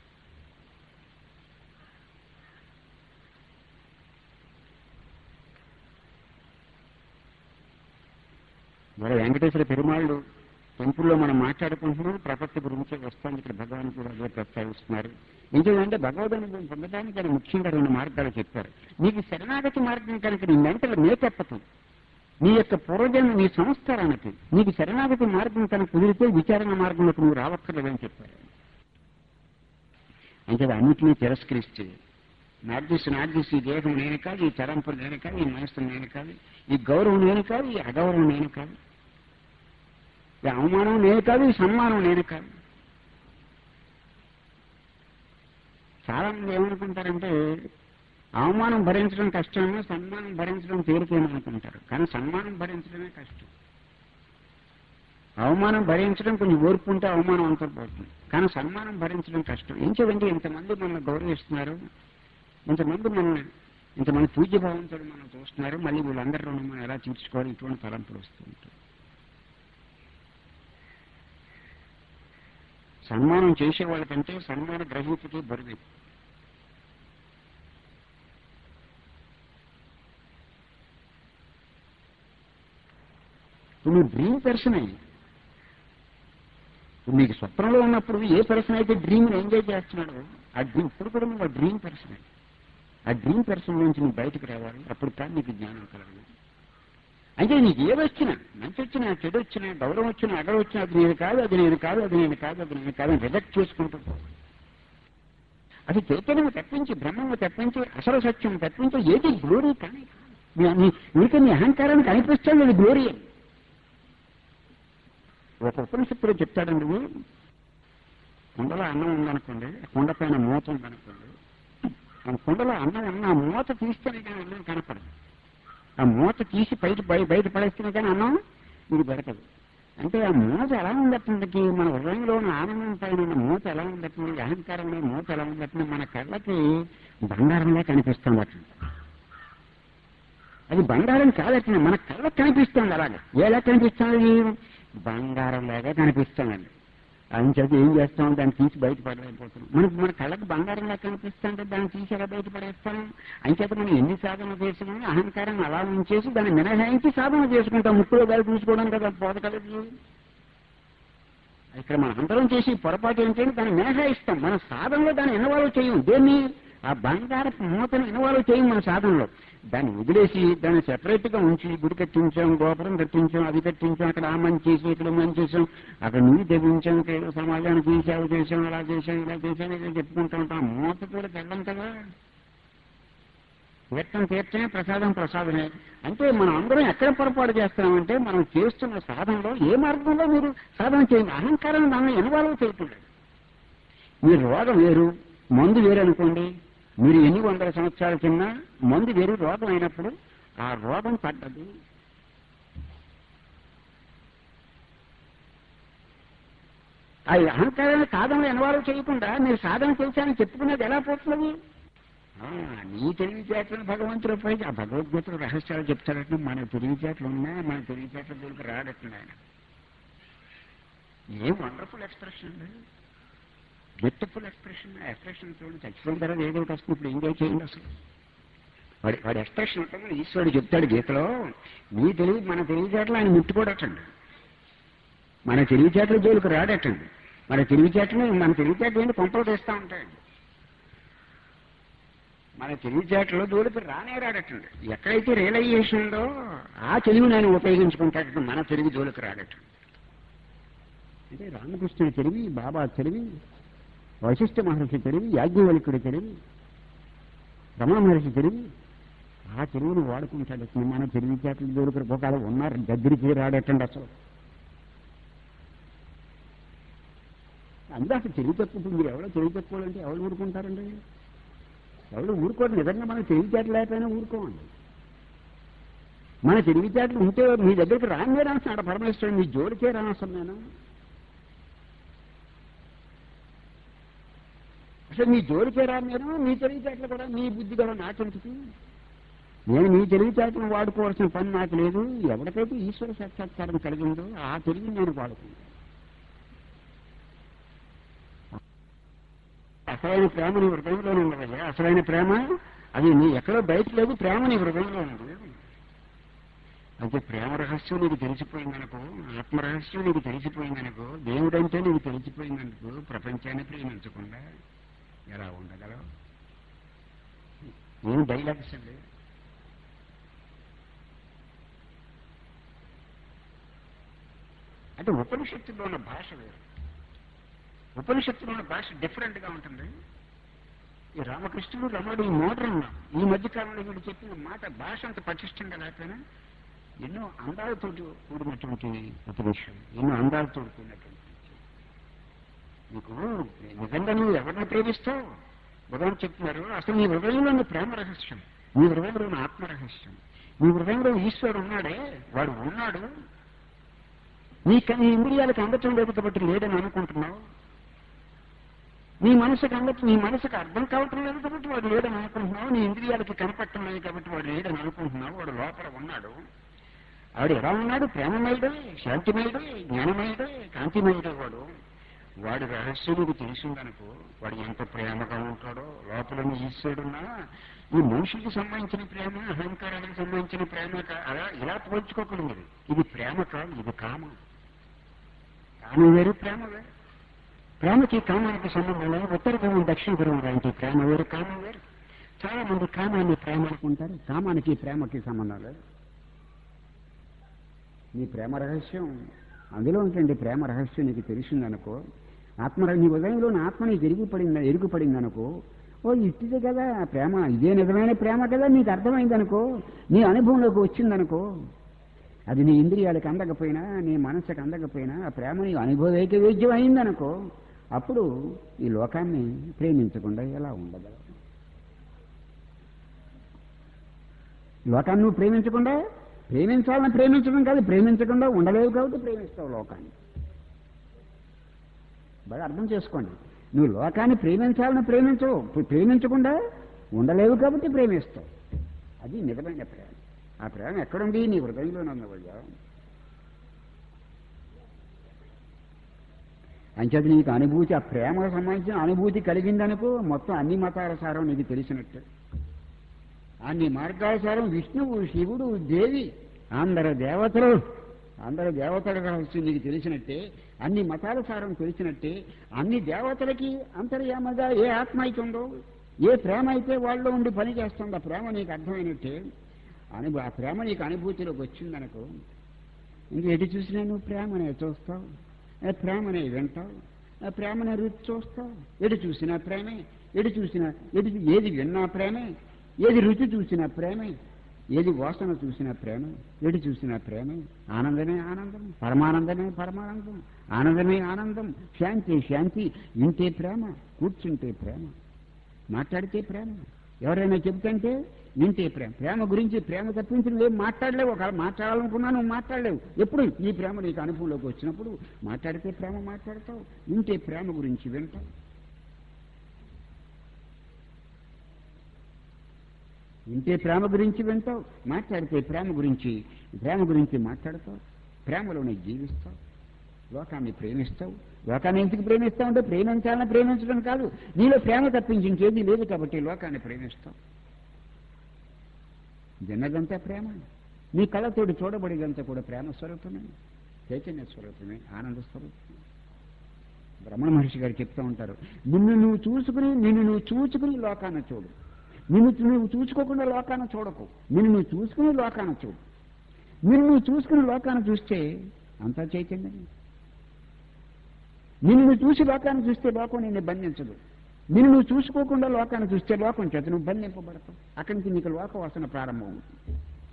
మరి వెంకటేశ్వర పెరుమాళ్ళు టెంపుల్లో మనం మాట్లాడుకుంటున్నాం ప్రపత్తి గురించి వస్తాను ఇక్కడ భగవాన్ కూడా అదే ప్రస్తావిస్తున్నారు ఎందుకంటే భగవద్ అనుభవం పొందడానికి ఆయన ముఖ్యంగా రెండు మార్గాలు చెప్పారు నీకు శరణాగతి మార్గం కనుక నీ మెంటల్ మేకెప్పతం నీ యొక్క పూర్వజన్మ నీ సంస్కారానికి నీకు శరణాగతి మార్గం కనుక కుదిరితే విచారణ మార్గంలోకి నువ్వు రావక్కర్లేదని చెప్పారు అంటే అన్నింటినీ తిరస్కరిస్తే నార్దిస్ నార్దిస్ ఈ దేహం నేను కాదు ఈ తరంపులు నేను కాదు ఈ మనస్సు నేను కాదు ఈ గౌరవం నేను కాదు ఈ అగౌరవం నేను కాదు ఈ అవమానం నేను కాదు ఈ సన్మానం నేను కాదు చాలా మంది ఏమనుకుంటారంటే అవమానం భరించడం కష్టమే సన్మానం భరించడం తేలికేమో అనుకుంటారు కానీ సన్మానం భరించడమే కష్టం అవమానం భరించడం కొంచెం ఓర్పు ఉంటే అవమానం అంతా పోతుంది కానీ సన్మానం భరించడం కష్టం ఏం చేయండి ఇంతమంది మనల్ని గౌరవిస్తున్నారు ఇంతమంది మన ఇంతమంది పూజ్య భావంతో మనం చూస్తున్నారు మళ్ళీ వీళ్ళందరూ మనం ఎలా తీర్చుకోవాలి ఇటువంటి తలంపులు వస్తూ ఉంటాయి సన్మానం చేసే వాళ్ళకంటే సన్మాన గ్రహీతకి బరువు ఇప్పుడు నువ్వు డ్రీమ్ పర్సన్ అయ్యి ఇప్పుడు నీకు స్వప్నంలో ఉన్నప్పుడు ఏ పర్సన్ అయితే డ్రీమ్ ఎంజాయ్ చేస్తున్నాడో ఆ డ్రీమ్ ఇప్పుడు కూడా నువ్వు ఆ డ్రీమ్ పర్సన్ అయ్యి ఆ డ్రీమ్ పర్సన్ నుంచి నువ్వు బయటకు రావాలి అప్పుడు కానీ నీకు జ్ఞానం కలగదు అంటే నీకు ఏది వచ్చినా మంచి వచ్చినా చెడు వచ్చినా గౌరవం వచ్చినా అగడం వచ్చినా అది నేను కాదు అది నేను కాదు అది నేను కాదు అది నేను కాదు అని రిజెక్ట్ చేసుకుంటూ పో. అది చైతన్యం తప్పించి బ్రహ్మము తప్పించి అసలు సత్యం తప్పించి ఏది గ్లోరీ కానీ కాదు. నీ నీకు నీ అహంకారానికి అనిపిస్తుంది అది గ్లోరీ అని ఒక ఉపనిషత్తులో చెప్తాడండి నువ్వు కుండలో అన్నం ఉందనుకోండి ఆ కుండ పైన మూత ఉందనుకోండి ఆ కుండలో అన్నం ఉన్న ఆ మూత తీస్తేనే కానీ అన్నం కనపడదు ఆ మూత తీసి బయట బయ- బయట పడేస్తేనే కానీ అన్నం ఇది దొరకదు అంటే ఆ మూత ఎలా ఉండటానికి మన హృదయంలో ఉన్న ఆనందం పైన ఉన్న మూత ఎలా ఉండటం అహంకారంలో మూత ఎలా ఉండటం మన కళ్ళకి బంగారంలా కనిపిస్తుంది అట్లా అది బంగారం కాదట్టిన మన కళ్ళకు కనిపిస్తుంది అలాగే ఎలా కనిపిస్తుంది బంగారం లాగా కనిపిస్తుందండి అని చెప్పి ఏం చేస్తాం దాన్ని తీసి బయటపడలేకపోతున్నాం మనకి మన కళ్ళకు బంగారంలా కనిపిస్తుంటే దాన్ని తీసి ఎలా బయటపడేస్తాం అంచేత మనం ఎన్ని సాధన చేసుకుని అహంకారం అలా ఉంచేసి దాన్ని మినహాయించి సాధన చేసుకుంటాం ముక్కులో గాలి తీసుకోవడం కదా పోత కలిగి ఇక్కడ మనం అందరం చేసి పొరపాటు ఏంటంటే దాన్ని మినహాయిస్తాం మన సాధనలో దాన్ని ఇన్వాల్వ్ చేయం దేన్ని ఆ బంగారపు మూతను ఇన్వాల్వ్ చేయం మన సాధనలో దాన్ని వదిలేసి దాన్ని సెపరేట్ గా ఉంచి గుడి కట్టించాం గోపురం కట్టించాం అది కట్టించాం అక్కడ ఆ మంచి చేసి ఇక్కడ మంచి చేసాం అక్కడ నీళ్ళు తెగించాం ఇక్కడ ఏదో సమాజానికి ఈ సేవ చేసాం అలా చేసాం ఇలా చేసాం ఇలా చెప్పుకుంటూ ఉంటాం ఆ మూత కూడా తెల్లం కదా తీర్థం తీర్థమే ప్రసాదం ప్రసాదమే అంటే మనం అందరం ఎక్కడ పొరపాటు చేస్తున్నామంటే మనం చేస్తున్న సాధనలో ఏ మార్గంలో మీరు సాధన చేయండి అహంకారం దాన్ని ఇన్వాల్వ్ చేయకుండా మీరు రోగం వేరు మందు వేరు అనుకోండి మీరు ఎన్ని వందల సంవత్సరాల కింద మందు వేరు రోగం అయినప్పుడు ఆ రోగం పడ్డది ఆ అహంకారాన్ని సాధనలో ఇన్వాల్వ్ చేయకుండా మీరు సాధన చేశారని చెప్పుకునేది ఎలా పోతున్నది ఆ, నీ తెలివితేటలను భగవంతుడు పై ఆ భగవద్గీతలు రహస్యాలు చెప్తాడట మన తెలివితేటలు ఉన్నా మన తెలివితేటల దొరికి రాడట్లేదు ఆయన ఏం వండర్ఫుల్ ఎక్స్ప్రెషన్ అండి బ్యూటిఫుల్ ఎక్స్ప్రెషన్ ఎక్స్ప్రెషన్ చూడండి చచ్చిపోయిన తర్వాత ఏదో ఒకటి వస్తుంది ఇప్పుడు ఎంజాయ్ చేయండి అసలు వాడి వాడి ఎక్స్ప్రెషన్ ఉంటుంది ఈశ్వరుడు చెప్తాడు గీతలో నీ తెలివి మన తెలివితేటలు ఆయన ముట్టుకోడటండి మన తెలివితేటల జోలికి రాడటండి మన తెలివితేటలు మన తెలివితేటలు ఏంటి కొంపలు తెస్తా ఉంటాయండి మన తెలివితేటలో జోలికి రానే రాడటండి ఎక్కడైతే రియలైజేషన్ ఉందో ఆ తెలివి నేను ఉపయోగించుకుంటాడట మన తెలివి జోలికి రాడటండి అంటే రామకృష్ణుడి తెలివి బాబా తెలివి వశిష్ఠ మహర్షి తెలివి యాజ్ఞవల్కుడి తెలివి రమణ మహర్షి తెలివి ఆ తెలివిని వాడుకుంటాడు మన తెలివితేటలు జోలికి ఒకవేళ ఉన్నారు దగ్గరికి రాడటండి అసలు అందరూ అసలు తెలివి తక్కువ ఇప్పుడు మీరు ఎవరో తెలివి తక్కువ అంటే ఎవరు ఊరుకుంటారండి ఎవరు ఊరుకోరు నిజంగా మన తెలివితేటలు లేకపోయినా ఊరుకోమండి మన తెలివితేటలు ఉంటే మీ దగ్గరికి రానే రాస్తున్నాడు పరమేశ్వరుడు మీ జోడికే రానవసరం నేను అసలు మీ జోడికే రాను నేను మీ తెలివితేటలు కూడా మీ బుద్ధి కూడా నాకెందుకు నేను మీ తెలివితేటలు వాడుకోవాల్సిన పని నాకు లేదు ఎవరికైతే ఈశ్వర సాక్షాత్కారం కలిగిందో ఆ తెలివి నేను వాడుకుంటాను అసలైన ప్రేమ నీ హృదయంలోనే ఉండదు అసలైన ప్రేమ అది నీ ఎక్కడో బయట లేదు ప్రేమ నీ హృదయంలో ఉంది అయితే ప్రేమ రహస్యం నీకు తెలిసిపోయిందనుకో ఆత్మ రహస్యం నీకు తెలిసిపోయిందనుకో దేవుడంటే నీకు తెలిసిపోయిందనుకో ప్రపంచాన్ని ప్రేమించకుండా ఎలా ఉండగలవు ఏం డైలాగ్స్ అండి అంటే ఉపనిషత్తులో ఉన్న భాష వేరు ఉపనిషత్తులో ఉన్న భాష డిఫరెంట్ గా ఉంటుంది ఈ రామకృష్ణుడు రమణుడు ఈ మోడర్న్ ఈ మధ్య కాలంలో వీడు చెప్పిన మాట భాష అంత పటిష్టంగా లేకపోయినా ఎన్నో అందాలతో కూడినటువంటి ఉపదేశం ఎన్నో అందాలతో కూడినటువంటి నీకు నిజంగా నువ్వు ఎవరిని ప్రేమిస్తావు భగవాన్ చెప్తున్నారు అసలు నీ హృదయంలో ఉన్న ప్రేమ రహస్యం నీ హృదయంలో ఉన్న ఆత్మ రహస్యం నీ హృదయంలో ఈశ్వరుడు ఉన్నాడే వాడు ఉన్నాడు నీ క- నీ ఇంద్రియాలకు అందటం లేదు కాబట్టి లేడని అనుకుంటున్నావు నీ మనసుకు అందటం నీ మనసుకు అర్థం కావటం లేదు కాబట్టి వాడు లేడని అనుకుంటున్నావు నీ ఇంద్రియాలకి కనపడటం లేదు కాబట్టి వాడు లేడని అనుకుంటున్నావు వాడు లోపల ఉన్నాడు వాడు ఎలా ఉన్నాడు ప్రేమమయుడే శాంతిమయుడే జ్ఞానమయుడే కాంతిమయుడే వాడు వాడి రహస్యం నీకు తెలిసిందనుకో వాడు ఎంత ప్రేమగా ఉంటాడో లోపల నీ ఈశ్వరుడున్నా ఈ మనుషులకు సంబంధించిన ప్రేమ అహంకారానికి సంబంధించిన ప్రేమ కా- అలా ఇలా పోల్చుకోకూడదు ఇది ప్రేమ కాదు ఇది కామం కామం వేరు ప్రేమ వేరు ప్రేమకి కామానికి సంబంధం లేదు ఉత్తర ధ్రువం దక్షిణ ధ్రువం లాంటి ప్రేమ వేరు కామం వేరు చాలా మంది కామాన్ని ప్రేమ అనుకుంటారు కామానికి ప్రేమకి సంబంధం లేదు నీ ప్రేమ రహస్యం అందులో ఉంటుంది ప్రేమ రహస్యం నీకు తెలిసిందనుకో ఆత్మ నీ ఉదయంలో నా ఆత్మ నీకు ఎరుగుపడింది ఎరుగుపడిందనుకో ఓ ఇట్టిదే కదా ప్రేమ ఇదే నిజమైన ప్రేమ కదా నీకు అర్థమైందనుకో నీ అనుభవంలోకి వచ్చిందనుకో అది నీ ఇంద్రియాలకు అందకపోయినా నీ మనసుకు అందకపోయినా ఆ ప్రేమ నీ అనుభవైక వేద్యం అయిందనుకో అప్పుడు ఈ లోకాన్ని ప్రేమించకుండా ఎలా ఉండగలవు లోకాన్ని నువ్వు ప్రేమించకుండా ప్రేమించాలని ప్రేమించడం కాదు ప్రేమించకుండా ఉండలేవు కాబట్టి ప్రేమిస్తావు లోకాన్ని బాగా అర్థం చేసుకోండి నువ్వు లోకాన్ని ప్రేమించాలని ప్రేమించవు ప్రేమించకుండా ఉండలేవు కాబట్టి ప్రేమిస్తావు అది నిజమైన ప్రేమ ఆ ప్రేమ ఎక్కడుంది నీ హృదయంలోనే ఉన్నవయ్యా అంచేది నీకు అనుభూతి ఆ ప్రేమకు సంబంధించిన అనుభూతి కలిగిందనుకో మొత్తం అన్ని మతాల సారం నీకు తెలిసినట్టే అన్ని మార్గాల సారం విష్ణువు శివుడు దేవి అందరు దేవతలు అందరు దేవతల రహస్యం నీకు తెలిసినట్టే అన్ని మతాల సారం తెలిసినట్టే అన్ని దేవతలకి అంతర్యామగా ఏ ఆత్మ అయితే ఉందో ఏ ప్రేమ అయితే వాళ్ళలో ఉండి పని చేస్తుందో ఆ ప్రేమ నీకు అర్థమైనట్టే అనుభూ ఆ ప్రేమ నీకు అనుభూతిలోకి వచ్చిందనుకో ఇంక ఎటు చూసినా నువ్వు ప్రేమనే చూస్తావు ఆ ప్రేమనే వింటావు ఆ ప్రేమనే రుచి చూస్తావు ఎటు చూసినా ప్రేమే ఎటు చూసినా ఎటు ఏది విన్నా ప్రేమే ఏది రుచి చూసినా ప్రేమే ఏది వాసన చూసినా ప్రేమ ఎటు చూసినా ప్రేమే ఆనందమే ఆనందం పరమానందమే పరమానందం ఆనందమే ఆనందం శాంతి శాంతి వింటే ప్రేమ కూర్చుంటే ప్రేమ మాట్లాడితే ప్రేమ ఎవరైనా చెబుతుంటే వింటే ప్రేమ ప్రేమ గురించి ప్రేమ తప్పించి నువ్వేం మాట్లాడలేవు ఒక మాట్లాడాలనుకున్నా నువ్వు మాట్లాడలేవు ఎప్పుడు ఈ ప్రేమ నీకు అనుభవంలోకి వచ్చినప్పుడు మాట్లాడితే ప్రేమ మాట్లాడతావు వింటే ప్రేమ గురించి వింటావు వింటే ప్రేమ గురించి వింటావు మాట్లాడితే ప్రేమ గురించి ప్రేమ గురించి మాట్లాడతావు ప్రేమలోనే జీవిస్తావు లోకాన్ని ప్రేమిస్తావు లోకాన్ని ఎందుకు ప్రేమిస్తావు అంటే ప్రేమించాలని ప్రేమించడం కాదు నీలో ప్రేమ తప్పించి ఇంకేది లేదు కాబట్టి లోకాన్ని ప్రేమిస్తావు విన్నదంతా ప్రేమ నీ కళ్ళతోటి చూడబడేదంతా కూడా ప్రేమ స్వరూపమే చైతన్య స్వరూపమే ఆనంద స్వరూపమే బ్రహ్మణ మహర్షి గారు చెప్తూ ఉంటారు నిన్ను నువ్వు చూసుకుని నిన్ను నువ్వు చూసుకుని లోకాన్ని చూడు నిన్ను నువ్వు చూసుకోకుండా లోకాన్ని చూడకు నిన్ను నువ్వు చూసుకుని లోకాన్ని చూడు నిన్ను నువ్వు చూసుకుని లోకాన్ని చూస్తే అంతా చైతన్యమే నిన్ను నువ్వు చూసి లోకాన్ని చూస్తే లోకం నిన్ను బంధించదు నిన్ను నువ్వు చూసుకోకుండా లోకాన్ని చూస్తే లోకం చేత నువ్వు బంధింపబడతావు అక్కడి నుంచి నీకు లోక వాసన ప్రారంభం అవుతుంది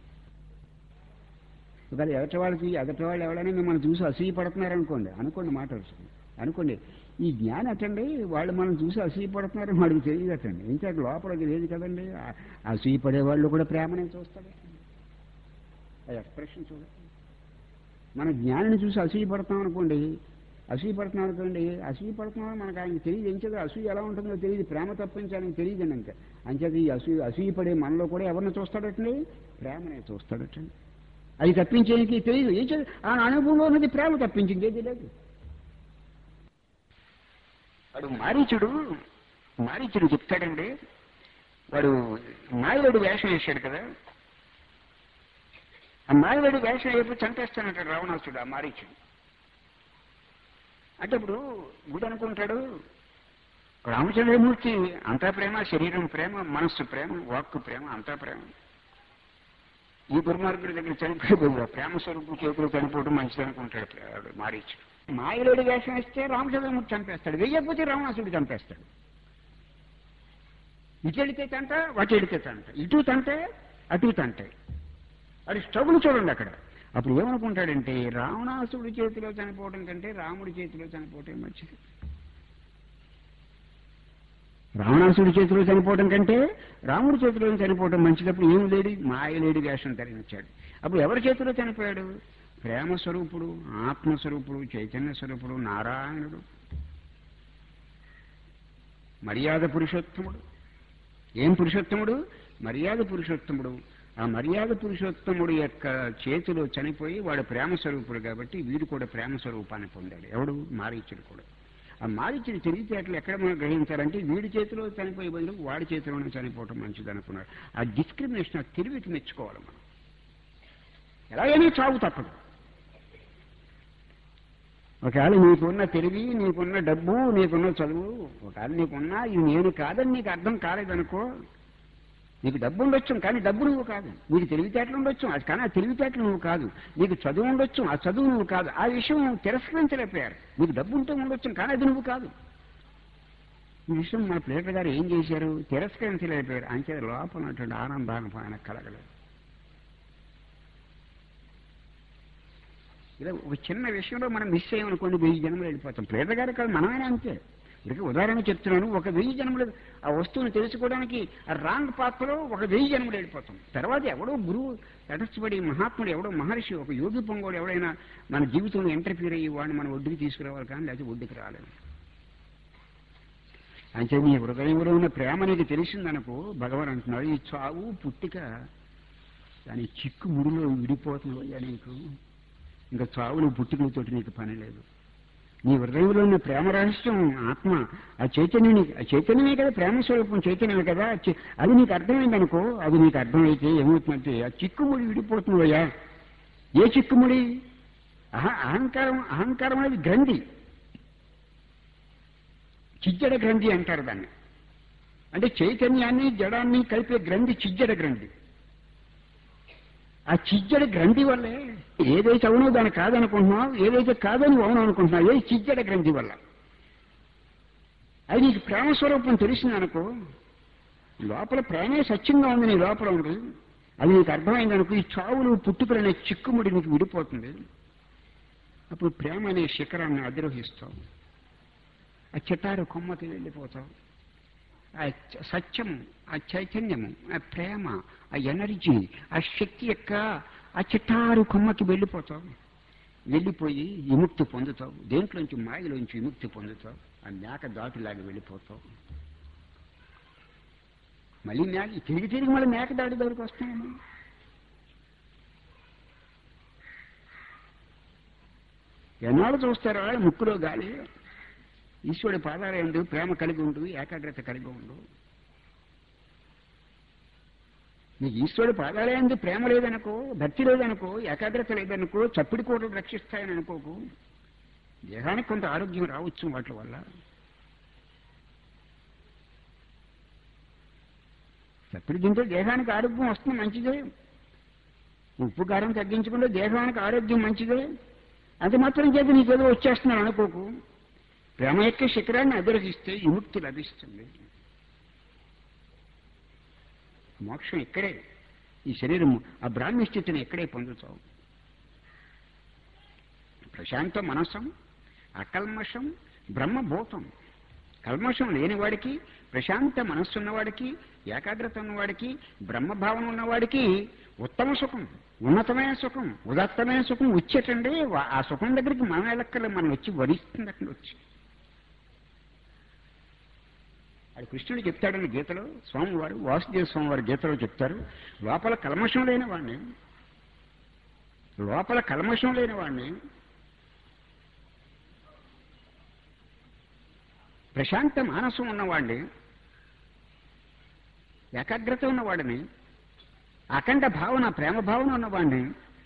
ఒకవేళ ఎదటి వాళ్ళకి ఎదటి వాళ్ళు ఎవరైనా మిమ్మల్ని చూసి అసూయ పడుతున్నారు అనుకోండి అనుకోండి మాట వస్తుంది అనుకోండి ఈ జ్ఞానం అటండి వాళ్ళు మనం చూసి అసూయ పడుతున్నారు వాడికి తెలియదు అటండి ఇంకా లోపలికి లేదు కదండి ఆ- అసూయ పడే వాళ్ళు కూడా ప్రేమనే చూస్తారు ఆ ఎక్స్ప్రెషన్ చూడండి మన జ్ఞానాన్ని చూసి అసూయ పడతాం అనుకోండి అసూయ పడుతున్నాం అనుకోండి అసూయ పడుతున్నాం మనకు ఆయనకి తెలియదు ఎంచేది అసూయ ఎలా ఉంటుందో తెలియదు ప్రేమ తప్పించి ఆయనకి తెలియదు ఇంకా అంచేది ఈ అసూయ అసూయ పడే మనలో కూడా ఎవరిని చూస్తాడటండి ప్రేమనే చూస్తాడటండి అది తప్పించేకి తెలియదు ఏం చేయాలి ఆయన అనుభవంలో ఉన్నది ప్రేమ తప్పించి ఇంకేది లేదు వాడు మారీచుడు మారీచుడు చెప్తాడండి వాడు మాయలుడు వేషం వేశాడు కదా ఆ మాయలుడు వేషం వేపు చంపేస్తానంటాడు రావణాసుడు ఆ మారీచుడు అంటే ఇప్పుడు గుడి అనుకుంటాడు రామచంద్రమూర్తి అంతా ప్రేమ శరీరం ప్రేమ మనస్సు ప్రేమ వాక్కు ప్రేమ అంతా ప్రేమ ఈ దుర్మార్గుడి దగ్గర చనిపోయి ప్రేమ స్వరూపు చేతులు చనిపోవడం మంచిది అనుకుంటాడు మారీచుడు మాయలోడి వేషం వేస్తే రామచంద్రమూర్తి చంపేస్తాడు వెయ్యకపోతే రావణాసుడు చంపేస్తాడు ఇటు వెళితే తంట అటు వెళితే తంట ఇటు తంటే అటు తంటే అది స్ట్రగుల్ చూడండి అక్కడ అప్పుడు ఏమనుకుంటాడంటే రావణాసుడి చేతిలో చనిపోవడం కంటే రాముడి చేతిలో చనిపోవటం మంచిది రావణాసుడి చేతిలో చనిపోవడం కంటే రాముడి చేతిలో చనిపోవడం మంచిదప్పుడు ఏం లేడి మాయలేడి వేషం ధరించాడు అప్పుడు ఎవరి చేతిలో చనిపోయాడు ప్రేమ స్వరూపుడు ఆత్మస్వరూపుడు చైతన్య స్వరూపుడు నారాయణుడు మర్యాద పురుషోత్తముడు ఏం పురుషోత్తముడు మర్యాద పురుషోత్తముడు ఆ మర్యాద పురుషోత్తముడు యొక్క చేతిలో చనిపోయి వాడు ప్రేమ స్వరూపుడు కాబట్టి వీడు కూడా ప్రేమ స్వరూపాన్ని పొందాడు ఎవడు మారీచుడు కూడా ఆ మారీచుడు తెలివితేటలు ఎక్కడ మనం గ్రహించాలంటే వీడి చేతిలో చనిపోయే బదులు వాడి చేతిలోనే చనిపోవటం మంచిది అనుకున్నాడు ఆ డిస్క్రిమినేషన్ ఆ తెలివికి మెచ్చుకోవాలి మనం ఎలాగైనా చావు తప్పదు ఒకవేళ నీకున్న తెలివి నీకున్న డబ్బు నీకున్న చదువు ఒకవేళ నీకున్నా ఇది నేను కాదని నీకు అర్థం కాలేదనుకో నీకు డబ్బు ఉండొచ్చు కానీ డబ్బు నువ్వు కాదు నీకు తెలివితేటలు ఉండొచ్చు అది కానీ ఆ తెలివితేటలు నువ్వు కాదు నీకు చదువు ఉండొచ్చు ఆ చదువు నువ్వు కాదు ఆ విషయం తిరస్కరించలేకపోయారు నీకు డబ్బు ఉంటే ఉండొచ్చు కానీ అది నువ్వు కాదు ఈ విషయం మన ప్లేటర్ గారు ఏం చేశారు తిరస్కరించలేకపోయారు అంతే లోపల ఉన్నటువంటి ఆనందాన్ని ఆయన కలగలేదు ఇలా ఒక చిన్న విషయంలో మనం మిస్ అయ్యామనుకోండి వెయ్యి జన్మలు వెళ్ళిపోతాం ప్లేటర్ గారు కాదు మనమైనా అంతే ఇక ఉదాహరణ చెప్తున్నాను ఒక వెయ్యి జన్మలు ఆ వస్తువుని తెలుసుకోవడానికి ఆ రాంగ్ పాత్రలో ఒక వెయ్యి జన్మలు వెళ్ళిపోతాం తర్వాత ఎవడో గురువు తటస్థపడి మహాత్ముడు ఎవడో మహర్షి ఒక యోగి పొంగోడు ఎవడైనా మన జీవితంలో ఎంటర్ఫీర్ అయ్యి వాడిని మన ఒడ్డుకి తీసుకురావాలి కానీ లేకపోతే ఒడ్డుకి రాలేము అంటే నీ హృదయంలో ఉన్న ప్రేమ నీకు తెలిసిందనుకో భగవాన్ అంటున్నాడు ఈ చావు పుట్టిక కానీ చిక్కు ముడిలో విడిపోతున్నావయ్యా నీకు ఇంకా చావులు పుట్టుకలతోటి నీకు పని లేదు నీ హృదయంలో ఉన్న ప్రేమ రహస్యం ఆత్మ ఆ చైతన్యం నీకు ఆ చైతన్యమే కదా ప్రేమ స్వరూపం చైతన్యమే కదా ఆ చి- అది నీకు అర్థమైంది అనుకో అది నీకు అర్థమైతే ఏమవుతుందంటే ఆ చిక్కుముడి విడిపోతున్నావయ్యా ఏ చిక్కుముడి అహ అహంకారం అహంకారం అనేది గ్రంథి చిజ్జడ గ్రంథి అంటారు దాన్ని అంటే చైతన్యాన్ని జడాన్ని కలిపే గ్రంథి చిజ్జడ గ్రంథి ఆ చిజ్జడ గ్రంథి వల్లే ఏదైతే అవునో దాన్ని కాదనుకుంటున్నావు ఏదైతే కాదని అవును అనుకుంటున్నావు ఏ చిజ్జడ గ్రంథి వల్ల అది నీకు ప్రేమ స్వరూపం తెలిసింది అనుకో లోపల ప్రేమే సత్యంగా ఉంది నీ లోపల ఉంది అది నీకు అర్థమైంది అనుకో ఈ చావులు పుట్టుకలు అనే చిక్కుముడి నీకు విడిపోతుంది అప్పుడు ప్రేమ అనే శిఖరాన్ని అధిరోహిస్తావు ఆ చిటారు కొమ్మకి వెళ్ళిపోతావు ఆ చ- సత్యము ఆ చైతన్యము ఆ ప్రేమ ఆ ఎనర్జీ ఆ శక్తి యొక్క ఆ చిట్టారు కొమ్మకి వెళ్ళిపోతావు వెళ్ళిపోయి విముక్తి పొందుతావు దేంట్లోంచి మాయలోంచి విముక్తి పొందుతావు ఆ మేక దాటిలాగా వెళ్ళిపోతావు మళ్ళీ మేక తిరిగి తిరిగి మళ్ళీ మేక దాటి దగ్గరికి వస్తాను ఎన్నాళ్ళు చూస్తారా ముక్కులో గాలి ఈశ్వరుడి పాదాలు ఎందు ప్రేమ కలిగి ఉండు ఏకాగ్రత కలిగి ఉండు నీకు ఈశ్వరుడి పాదాలే ఎందు ప్రేమ లేదనుకో భక్తి లేదనుకో ఏకాగ్రత లేదనుకో చప్పిడి కోటలు రక్షిస్తాయని అనుకోకు దేహానికి కొంత ఆరోగ్యం రావచ్చు వాటి వల్ల చప్పిడి తింటే దేహానికి ఆరోగ్యం వస్తుంది మంచిదే ఉప్పు కారం తగ్గించకుండా దేహానికి ఆరోగ్యం మంచిదే అది మాత్రం చేత నీకేదో వచ్చేస్తున్నాను అనుకోకు ప్రేమ యొక్క శిఖరాన్ని అధిరోహిస్తే విముక్తి లభిస్తుంది మోక్షం ఇక్కడే ఈ శరీరము ఆ బ్రాహ్మీ స్థితిని ఇక్కడే పొందుతావు ప్రశాంత మనసం అకల్మషం బ్రహ్మభూతం కల్మషం లేనివాడికి ప్రశాంత మనస్సు ఉన్నవాడికి ఏకాగ్రత ఉన్నవాడికి బ్రహ్మభావన ఉన్నవాడికి ఉత్తమ సుఖం ఉన్నతమైన సుఖం ఉదాత్తమైన సుఖం వచ్చేటండి వా- ఆ సుఖం దగ్గరికి మనం వెళ్ళక్కర్లే మనం వచ్చి వరిస్తుంది అక్కడ వచ్చి అది కృష్ణుడు చెప్తాడని గీతలో స్వామివారు వాసుదేవ స్వామివారి గీతలో చెప్తారు లోపల కల్మషం లేని వాడిని లోపల కల్మషం లేని వాడిని ప్రశాంత మానసం ఉన్నవాడిని ఏకాగ్రత ఉన్నవాడిని అఖండ భావన ప్రేమ భావన ఉన్నవాడిని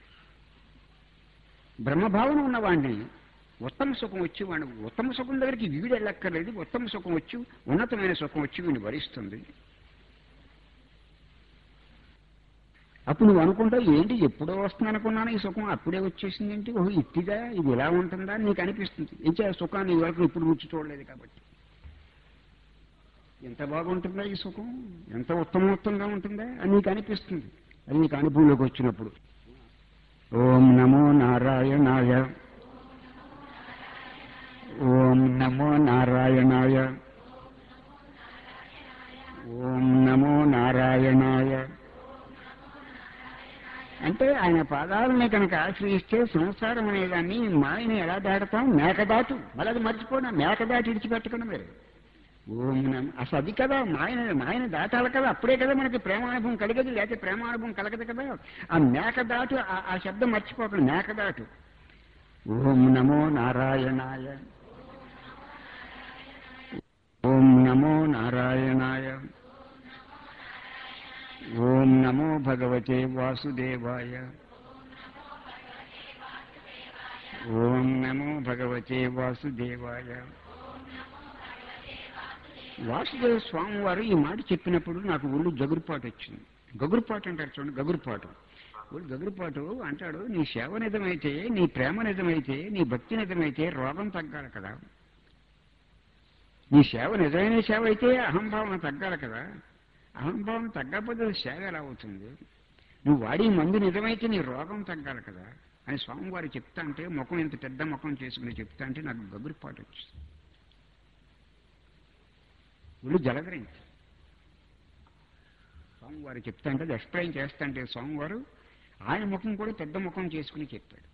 బ్రహ్మభావన ఉన్నవాడిని ఉత్తమ సుఖం వచ్చి వాడు ఉత్తమ సుఖం దగ్గరికి వీడు వెళ్ళక్కర్లేదు ఉత్తమ సుఖం వచ్చి ఉన్నతమైన సుఖం వచ్చి వీడిని భరిస్తుంది అప్పుడు నువ్వు అనుకుంటావు ఏంటి ఎప్పుడో వస్తుంది అనుకున్నాను ఈ సుఖం అప్పుడే వచ్చేసింది ఏంటి ఓహో ఇట్టిగా ఇది ఇలా ఉంటుందా అని నీకు అనిపిస్తుంది ఏంటి ఆ సుఖాన్ని ఈ వరకు ఇప్పుడు రుచి చూడలేదు కాబట్టి ఎంత బాగుంటుందా ఈ సుఖం ఎంత ఉత్తమోత్తంగా ఉంటుందా అని నీకు అనిపిస్తుంది అది నీకు అనుభవంలోకి వచ్చినప్పుడు ఓం నమో నారాయణాయ ఓం నమో నారాయణాయ ఓం నమో నారాయణాయ అంటే ఆయన పాదాలని కనుక ఆశ్రయిస్తే సంసారం అనేదాన్ని మాయని ఎలా దాటుతాం మేకదాటు మళ్ళీ అది మర్చిపోయినా మేకదాటి ఇడిచిపెట్టకుండా మీరు ఓం నమ అసలు అది కదా మాయన మాయన దాటాలి కదా అప్పుడే కదా మనకి ప్రేమానుభవం కలిగదు లేకపోతే ప్రేమానుభవం కలగదు కదా ఆ మేక దాటు ఆ- ఆ శబ్దం మర్చిపోకండి మేక దాటు ఓం నమో నారాయణాయ ఓం నమో నారాయణాయ ఓం నమో భగవతే వాసుదేవాయ ఓం నమో భగవతే వాసుదేవాయ వాసుదేవ స్వామి వారు ఈ మాట చెప్పినప్పుడు నాకు ఒళ్ళు జగురుపాటు వచ్చింది గగురుపాటు అంటారు చూడండి గగురుపాటు ఒళ్ళు గగురుపాటు అంటాడు నీ సేవ నిజమైతే నీ ప్రేమ నిజమైతే నీ భక్తి నిజమైతే రోగం తగ్గాలి కదా నీ సేవ నిజమైన సేవ అయితే అహంభావన తగ్గాలి కదా అహంభావన తగ్గకపోతే అది సేవ ఎలా అవుతుంది నువ్వు వాడి మందు నిజమైతే నీ రోగం తగ్గాలి కదా అని స్వామివారు చెప్తా అంటే ముఖం ఇంత పెద్ద ముఖం చేసుకుని చెప్తా అంటే నాకు గగురుపాటు వచ్చింది ఒళ్ళు జలగరించి స్వామివారు చెప్తా అంటే అది ఎక్స్ప్లెయిన్ చేస్తా అంటే స్వామివారు ఆయన ముఖం కూడా పెద్ద ముఖం చేసుకుని చెప్పాడు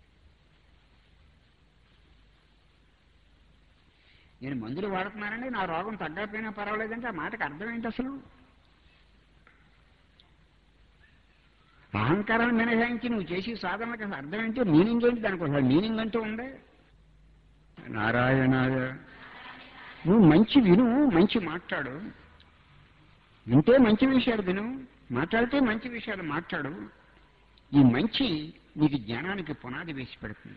నేను మందులు వాడుతున్నానండి నా రోగం తగ్గకపోయినా పర్వాలేదంటే ఆ మాటకు అర్థం ఏంటి అసలు అహంకారాన్ని మినహాయించి నువ్వు చేసే సాధనలకు అసలు అర్థం ఏంటో మీనింగ్ ఏంటి దానికి అసలు మీనింగ్ అంటూ ఉందే నారాయణాయ నువ్వు మంచి విను మంచి మాట్లాడు వింటే మంచి విషయాలు విను మాట్లాడితే మంచి విషయాలు మాట్లాడు ఈ మంచి నీకు జ్ఞానానికి పునాది వేసి పెడుతుంది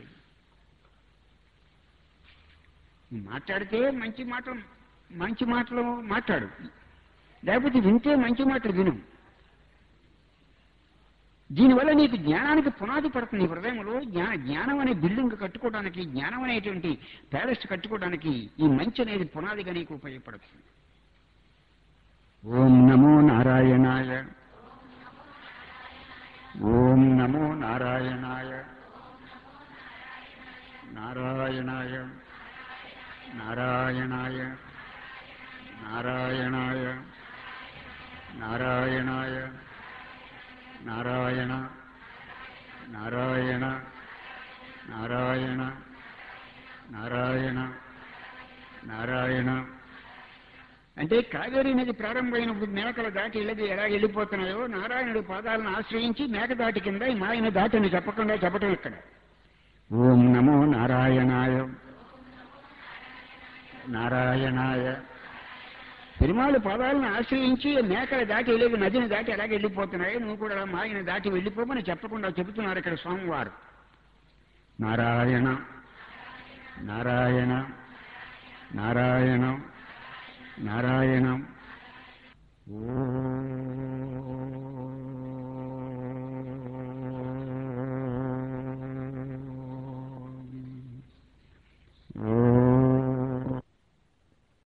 నువ్వు మాట్లాడితే మంచి మాటలు మంచి మాటలు మాట్లాడు లేకపోతే వింటే మంచి మాటలు విను దీనివల్ల నీకు జ్ఞానానికి పునాది పడుతుంది నీ హృదయంలో జ్ఞాన జ్ఞానం అనే బిల్డింగ్ కట్టుకోవడానికి జ్ఞానం అనేటువంటి ప్యాలెస్ కట్టుకోవడానికి ఈ మంచి అనేది పునాదిగా నీకు ఉపయోగపడుతుంది ఓం నమో నారాయణాయ ఓం నమో నారాయణాయ నారాయణాయ నారాయణాయ నారాయణాయ నారాయణాయ నారాయణ నారాయణ నారాయణ నారాయణ నారాయణ అంటే కావేరీ నది ప్రారంభమైనప్పుడు మేకల దాటి వెళ్ళది ఎలా వెళ్ళిపోతున్నాయో నారాయణుడి పాదాలను ఆశ్రయించి మేక దాటి కింద ఈ మాయన దాటిని చెప్పకుండా చెప్పటం ఇక్కడ ఓం నమో నారాయణాయ నారాయణాయ పెరుమాళ్ పాదాలను ఆశ్రయించి మేకల దాటి వెళ్ళేవి నదిని దాటి ఎలాగ వెళ్ళిపోతున్నాయో నువ్వు కూడా మాయన దాటి వెళ్ళిపోమని చెప్పకుండా చెబుతున్నారు ఇక్కడ స్వామివారు నారాయణ నారాయణ నారాయణ నారాయణ ఓ